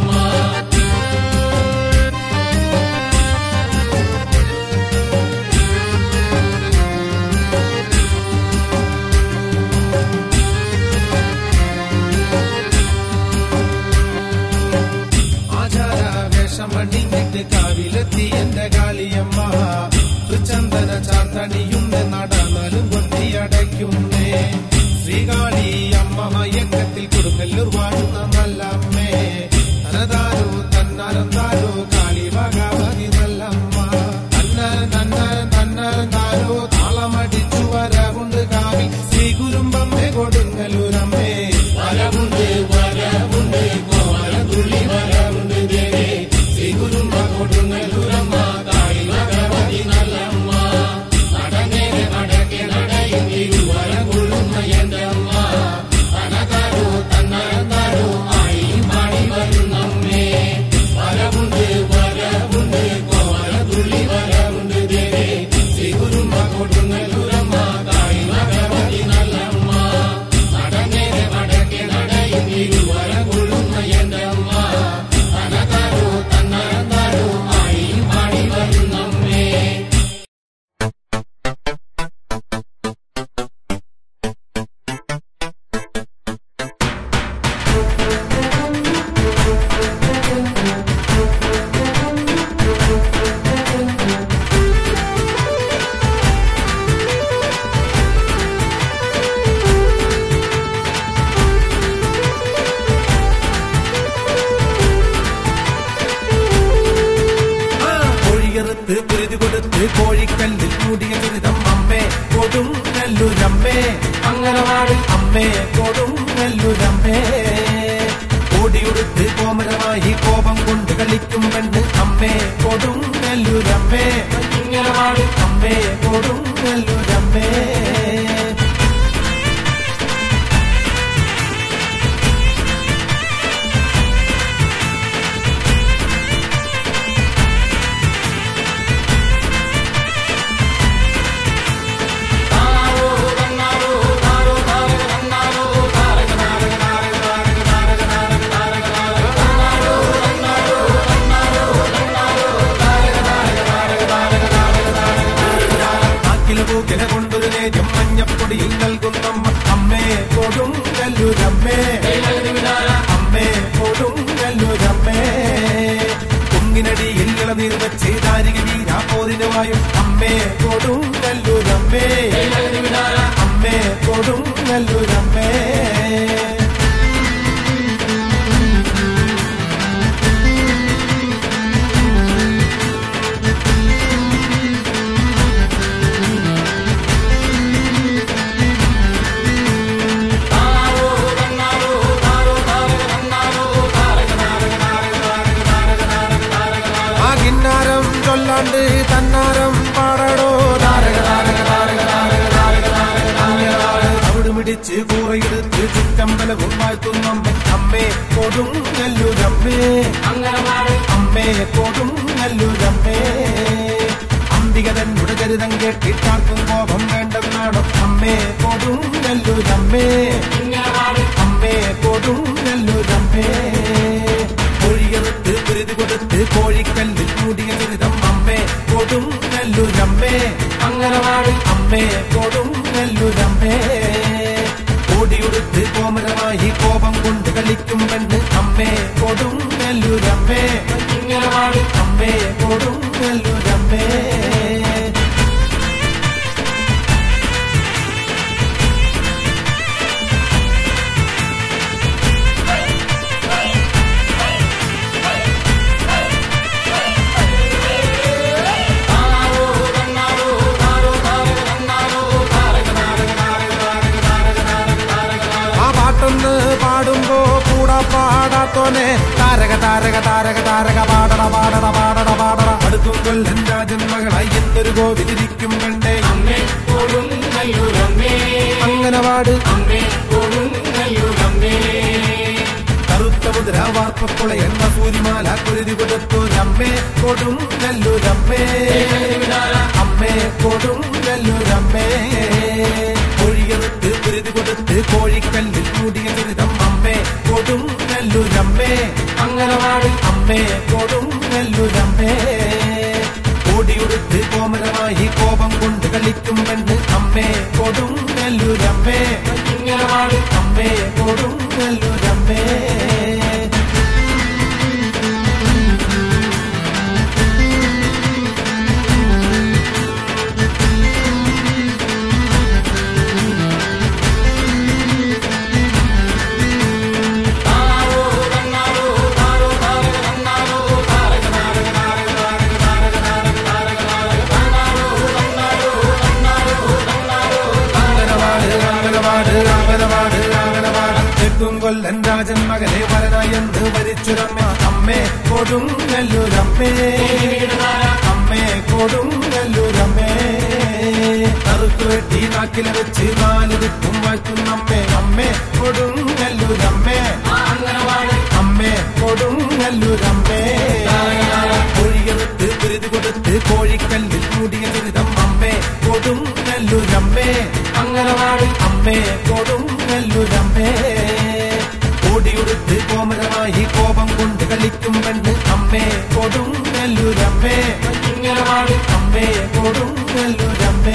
ആചാര വേഷമണിഞ്ഞിട്ട് കാവിലെത്തി എന്റെ കാളിയമ്മ ചന്ദന ചാത്തണിയുന്ന നടന്നാലും കൊട്ടിയടയ്ക്കുന്നേ ശ്രീകാളി അമ്മ മയക്കത്തിൽ കൊടുങ്ങല്ലൂർ വാഴുന്ന നല്ല അമ്മേ തനതാരോ തന്നാരം താരോ കാളി ഭഗവതി നല്ലമ്മ തന്നാരം തന്നാരം തന്നാരം താരോ താളമടിച്ചു വരവുണ്ട് കാവി ശ്രീ കുരുമ്പമ്മേ കൊടുങ്ങല്ലൂരമ്മേ വരവുണ്ട് വരവുണ്ട് കോമല തുള്ളി വരവുണ്ട് ദേവി ശ്രീ കുരുമ്പ കൊടുങ്ങല്ലൂരമ്മ കാളി ഭഗവതി നല്ലമ്മ നടനേരെ വടക്കേ നടയും ഇരുവരം കൊള്ളുന്ന എന്റെ അമ്മ തനതാരോ തന്നരന്താരോ ആയിയും പാടി വരുന്നമ്മേ വരവുണ്ട് വരവുണ്ട് കോമല തുള്ളി വരവുണ്ട് ദേവി ശ്രീ കുരുമ്പ കൊടുങ്ങല്ലൂരമ്മ കാളി ഭഗവതി നല്ലമ്മ നടനേരെ വടക്കേ നടയും ഇരുവരം കൊള്ളുന്ന എന്റെ അമ്മ തനതാരോ തന്നരന്താരോ ആയിയും പാടി വരുന്നമ്മേ കോഴിയറുത്ത് കുരുതി കൊടുത്ത് കോഴിക്കല്ലിൽ മൂടിയ ദുരിതം അമ്മേ കൊടും നെല്ലുരമ്മേ അങ്ങനവാട് അമ്മേ കൊടും നെല്ലുരമ്മേ ഓടിയുടുത്ത് കോമരമായി കോപം കൊണ്ട് കളിക്കും പെണ്ണ് അമ്മേ കൊടും നെല്ലുരമ്മേ ഇങ്ങനവാട് അമ്മേ കൊടും നെല്ലുരമ്മേ നാക്കിലെ പൂക്കിനെ കൊണ്ടൊരു നേരി മാളിക വീരാപോരിന് വായും അമ്മേ കൊടുങ്ങല്ലൂരമ്മേ അമ്മേ കൊടുങ്ങല്ലൂരമ്മേ ആ കിന്നാരം ചൊല്ലാണ്ട് തന്നാരം പാടടോ താരക താരക താരക താരക താരക താരക താരക അവിടുമിടിച്ച് കൂറയെടുത്ത് ചുറ്റമ്പലവും വാഴ്ത്തുന്നമ്മ അമ്മേ കൊടുങ്ങല്ലൂരമ്മേ അമ്മേ കൊടുങ്ങല്ലൂരമ്മേ അംബിക തന്നുടെ ചരിതം കേട്ടിട്ടാർക്കും കോപം വേണ്ടെന്നാണോ അമ്മേ കൊടുങ്ങല്ലൂരമ്മേ അമ്മേ കൊടുങ്ങല്ലൂരമ്മേ കോഴിയെടുത്ത് കുരുതി കൊടുത്ത് കോഴിക്കല്ലിൽ മൂടിയ ചരിതം അമ്മേ കൊടുങ്ങല്ലൂരമ്മേ അങ്ങനവാട് അമ്മേ കൊടുങ്ങല്ലൂരമ്മേ ഓടിയുടുത്ത് കോമരമായി കോപം കൊണ്ട് കളിക്കും പെണ്ണ് അമ്മേ കൊടുങ്ങല്ലൂരമ്മേ ഇങ്ങനവാട് അമ്മേ കൊടുങ്ങല്ലൂരമ്മേ ആ പാട്ടൊന്ന് പാടുമ്പോ കൂടാ പാടാത്തോനെ താരക താരക താരക താരക പാടട പാടട പാടട പാടട അടുക്കും കൊല്ലൻ രാജന്മകളായി എന്നൊരു കോവിലിരിക്കും കണ്ടേ അമ്മേ കൊടുങ്ങല്ലൂരമ്മേ അങ്ങനെ പാട് അമ്മേ കൊടുങ്ങല്ലൂരമ്മേ കറുത്ത മുദ്ര വാർപ്പക്കുള എന്ന സൂര്യമാല കുരുതി കൊടുത്തു രമ്മേ കൊടും നെല്ലൂരമ്മേ അമ്മേ കൊടും നെല്ലൂരമ്മേ കോഴിയെടുത്ത് കുരുതി കൊടുത്ത് കോഴിക്കല്ലിൽ മൂടിയ ചരിതം അമ്മേ കൊടും നെല്ലൂരമ്മേ അങ്ങനവാട് അമ്മേ കൊടും നെല്ലൂരമ്മേ ഓടിയുടുത്ത് കോമരമായി കോപം കൊണ്ട് കളിക്കും പെണ്ണ് അമ്മേ കൊടും നെല്ലൂരമ്മേ ഇങ്ങനവാട് അമ്മേ കൊടും നെല്ലൂരമ്മേ അങ്കനവാട് അങ്കനവാട് അങ്കനവാട് അങ്കനവാട് തെക്കും കൊല്ലൻ രാജൻ മകനെ വരനായെന്ന് വരിച്ചുരമ്മ അമ്മേ കൊടും നെല്ലൂരമ്മേ അമ്മേ കൊടും നെല്ലൂരമ്മേ കറുത്തു വെട്ടി നാക്കില വെച്ച് നാല് ദിക്കും വാഴ്ത്തുന്നമ്മേ അമ്മേ കൊടും നെല്ലൂരമ്മേ അമ്മേ കൊടും നെല്ലൂരമ്മേ കോഴിയെടുത്ത് കുരുതി കൊടുത്ത് കോഴിക്കല്ലിൽ മൂടിയ ചരിതം അമ്മേ കൊടും നെല്ലൂരമ്മേ അങ്ങനവാട് അമ്മേ കൊടും നെല്ലൂരമ്മേ ഓടിയുടുത്ത് കോമരമായി കോപം കൊണ്ട് കളിക്കും പെണ്ണ് അമ്മേ കൊടും നെല്ലൂരമ്മേ ഇങ്ങനവാട് അമ്മേ കൊടും നെല്ലൂരമ്മേ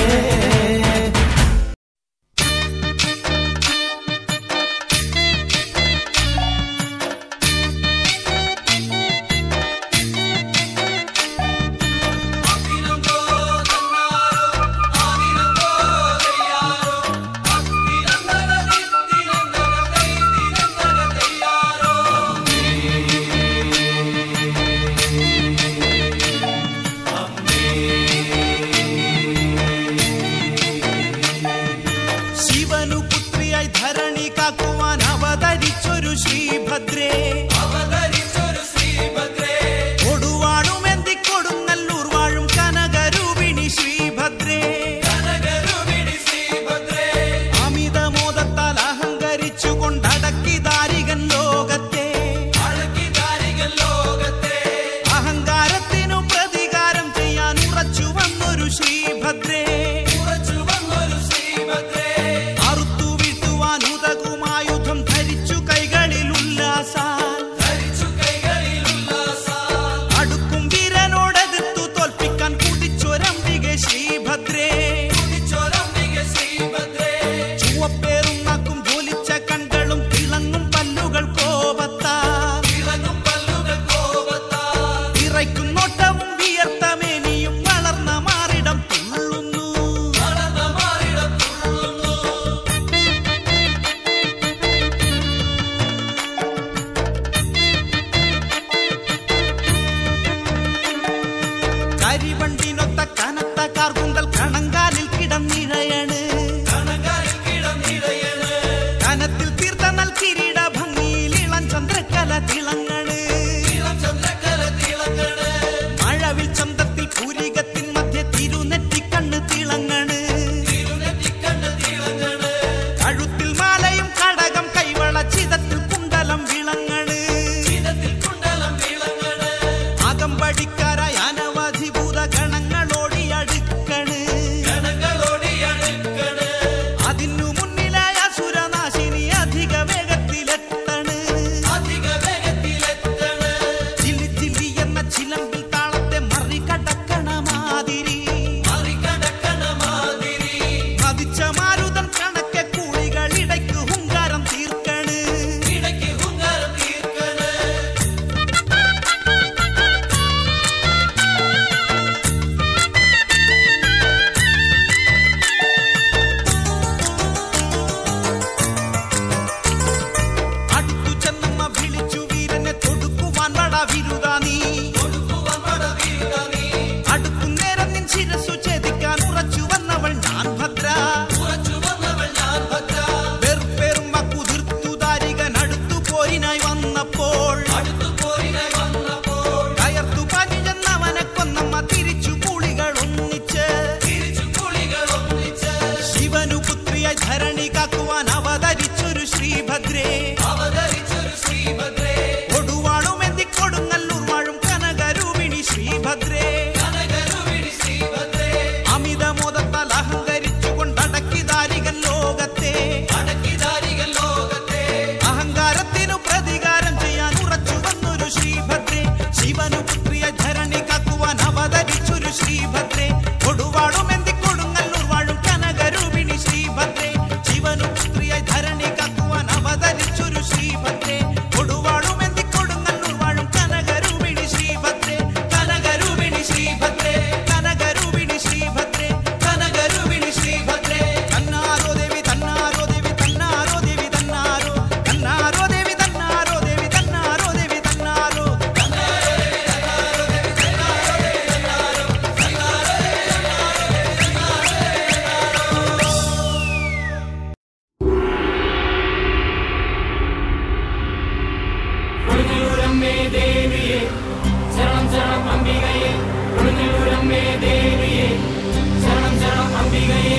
കരിവണ്ടിനൊത്ത കനത്ത കാർക്കുങ്കൽ കണങ്കാലിൽ കിടന്നിഴയാണ് കനത്തിൽ തീർത്ത നൽ കിരീട ഭംഗിയിൽ ഇളം ചന്ദ്രക്കല തിളങ്ങണ് മഴവിൽ ചന്തത്തിൽ പൂരികത്തിൻ മധ്യ തിരുനെറ്റിക്കണ്ണ് തിളങ്ങണ് കഴുത്തിൽ മാലയും കടകം കൈവള ചിതത്തിൽ കുണ്ടലം വിളങ്ങണ് അകമ്പടിക്കാരായ അനവധി ഭൂതഗണങ്ങളോടി അടുക്കണ് അതിനു മുന്നിലായ സുരനാശിനി അധിക വേഗത്തിലെത്തണ് ചില്ലി ചില്ലി എന്ന ചിലമ്പിൽ താളത്തെ മറികടക്കണ മാതിരി മതിച്ച മാരുതൻ കണക്കെ കൂളികൾ ഇടയ്ക്ക് ഹുങ്കാരം തീർക്കണ് അടുത്തു ചെന്നമ്മ വിളിച്ചു വീരനെ തൊടുക്കുവാൻ വട വിരുതാ നീ അടുക്കും നേരം നിൻ ശിരസു ഛേദിക്കാൻ ഉറച്ചു വന്നവൾ ഞാൻ ഭദ്ര വെറുപ്പേറും വക്കുതിർത്തു ദാരികൻ അടുത്തു പോരിനായി വന്നപ്പോൾ കയർത്തു പാഞ്ഞു ചെന്നവനെ കൊന്നമ്മ തിരിച്ചു കൂളികൾ ഒന്നിച്ച് ശിവനു പുത്രിയായി ധരണി കാക്കുവാൻ അവതരിച്ചൊരു ശ്രീഭദ്രേ കൊടുവാളുമെന്തി കൊടുങ്ങല്ലൂർ വാഴും കനകരൂപിണി ശ്രീഭദ്രേ അമിതമോദത്താൽ അഹങ്കരിച്ചു കൊണ്ടടക്കി ദാരികൻ ലോകത്തെ അഹങ്കാരത്തിനു പ്രതികാരം ചെയ്യാൻ ഉറച്ചു വന്നൊരു ശ്രീഭദ്രേ ശിവനു പുത്രിയ ധരണി കാക്കുവാൻ അവതരിച്ചൊരു ശ്രീഭദ്രേ കൊടുവാളുമെന്തി കൊടുങ്ങല്ലൂർ വാഴും കനകരൂപിണി ശ്രീഭദ്രേ ശിവനു പുത്രിയ ധരണി കാക്കുവാൻ അവതരിച്ചൊരു ശ്രീഭദ്രേ കൊടുവാളുമെന്തി കൊടുങ്ങല്ലൂർ വാഴും കനകരൂപിണി ശ്രീഭദ്രേ കനകരൂപിണി ശ്രീഭദ്രേ കനകരൂപിണി ശ്രീഭദ്രേ കനകരൂപിണി ശ്രീഭദ്രേ തന്നാരോ ദേവി തന്നാരോ ദേവി തന്നാരോ ദേവി തന്നാരോ തന്നാരോ ദേവി തന്നാരോ ദേവി തന്നാരോ ദേവി തന്നാരോ കൊടുങ്ങല്ലൂരമ്മേ ദേവിയെ ശരണം ശരണം അംബികയെ കൊടുങ്ങല്ലൂരമ്മേ ദേവിയെ ശരണം ശരണം അംബികയെ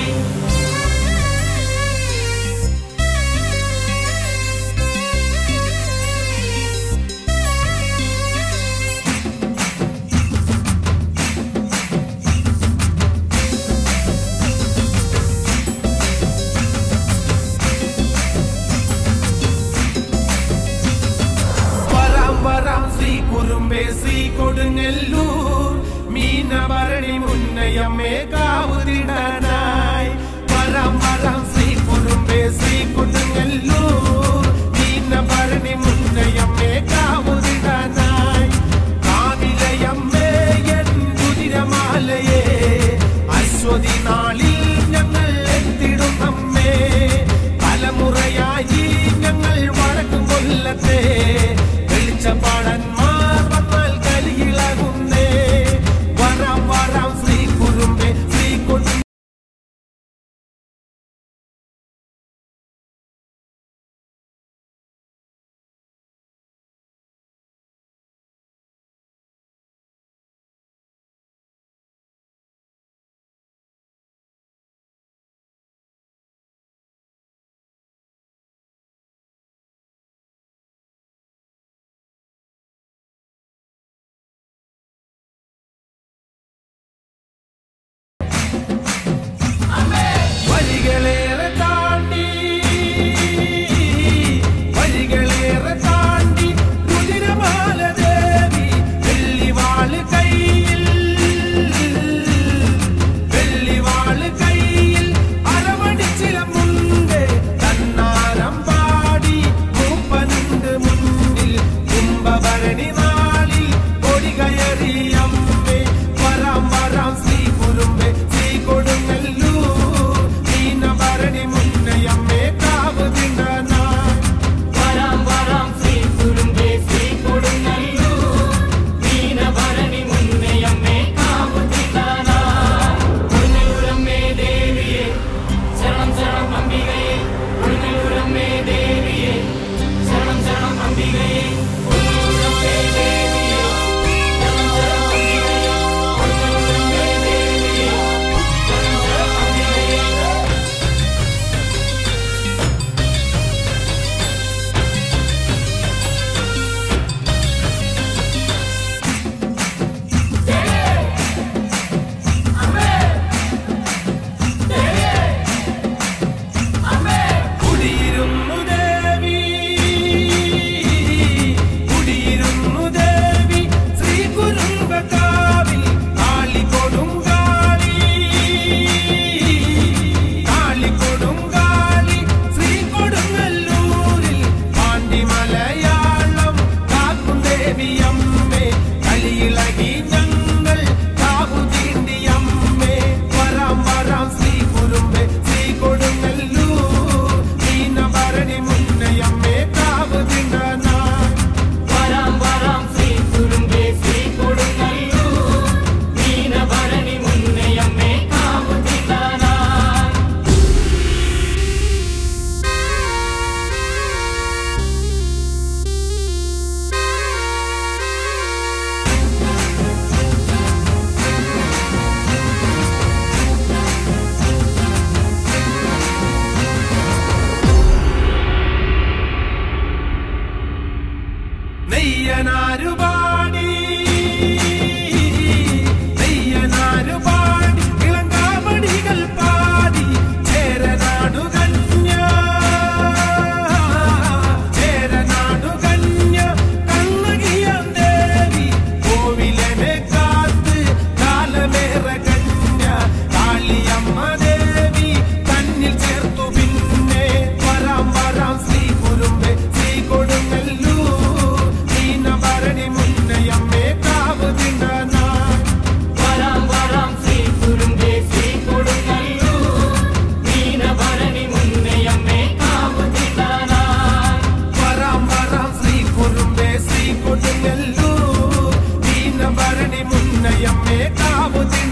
വരാം വരാം ശ്രീ കുറുമ്പേ ശ്രീ കൊടുങ്ങല്ലൂർ മീനഭരണി മുന്നയമ്മേ കാവുതിടാനായി വരാം വരാം ശ്രീ കുറുമ്പേ ശ്രീ കൊടുങ്ങല്ലൂർ മീനഭരണി മുന്നയമ്മേ കാവുതിടാനായി കാവിലയമ്മേ എൻ കുതിരമാലയേ അശ്വതി നാളിൽ ഞങ്ങൾ എത്തിടും അമ്മേ തലമുറയായി ഞങ്ങൾ വടക്കും കൊല്ലത്തെ വെളിച്ചപ്പാടന്മാർ വന്നാൽ കലിയിളകുന്നേ വരാം വരാം ശ്രീ കുറുമ്പേ ശ്രീ കൊടു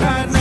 ന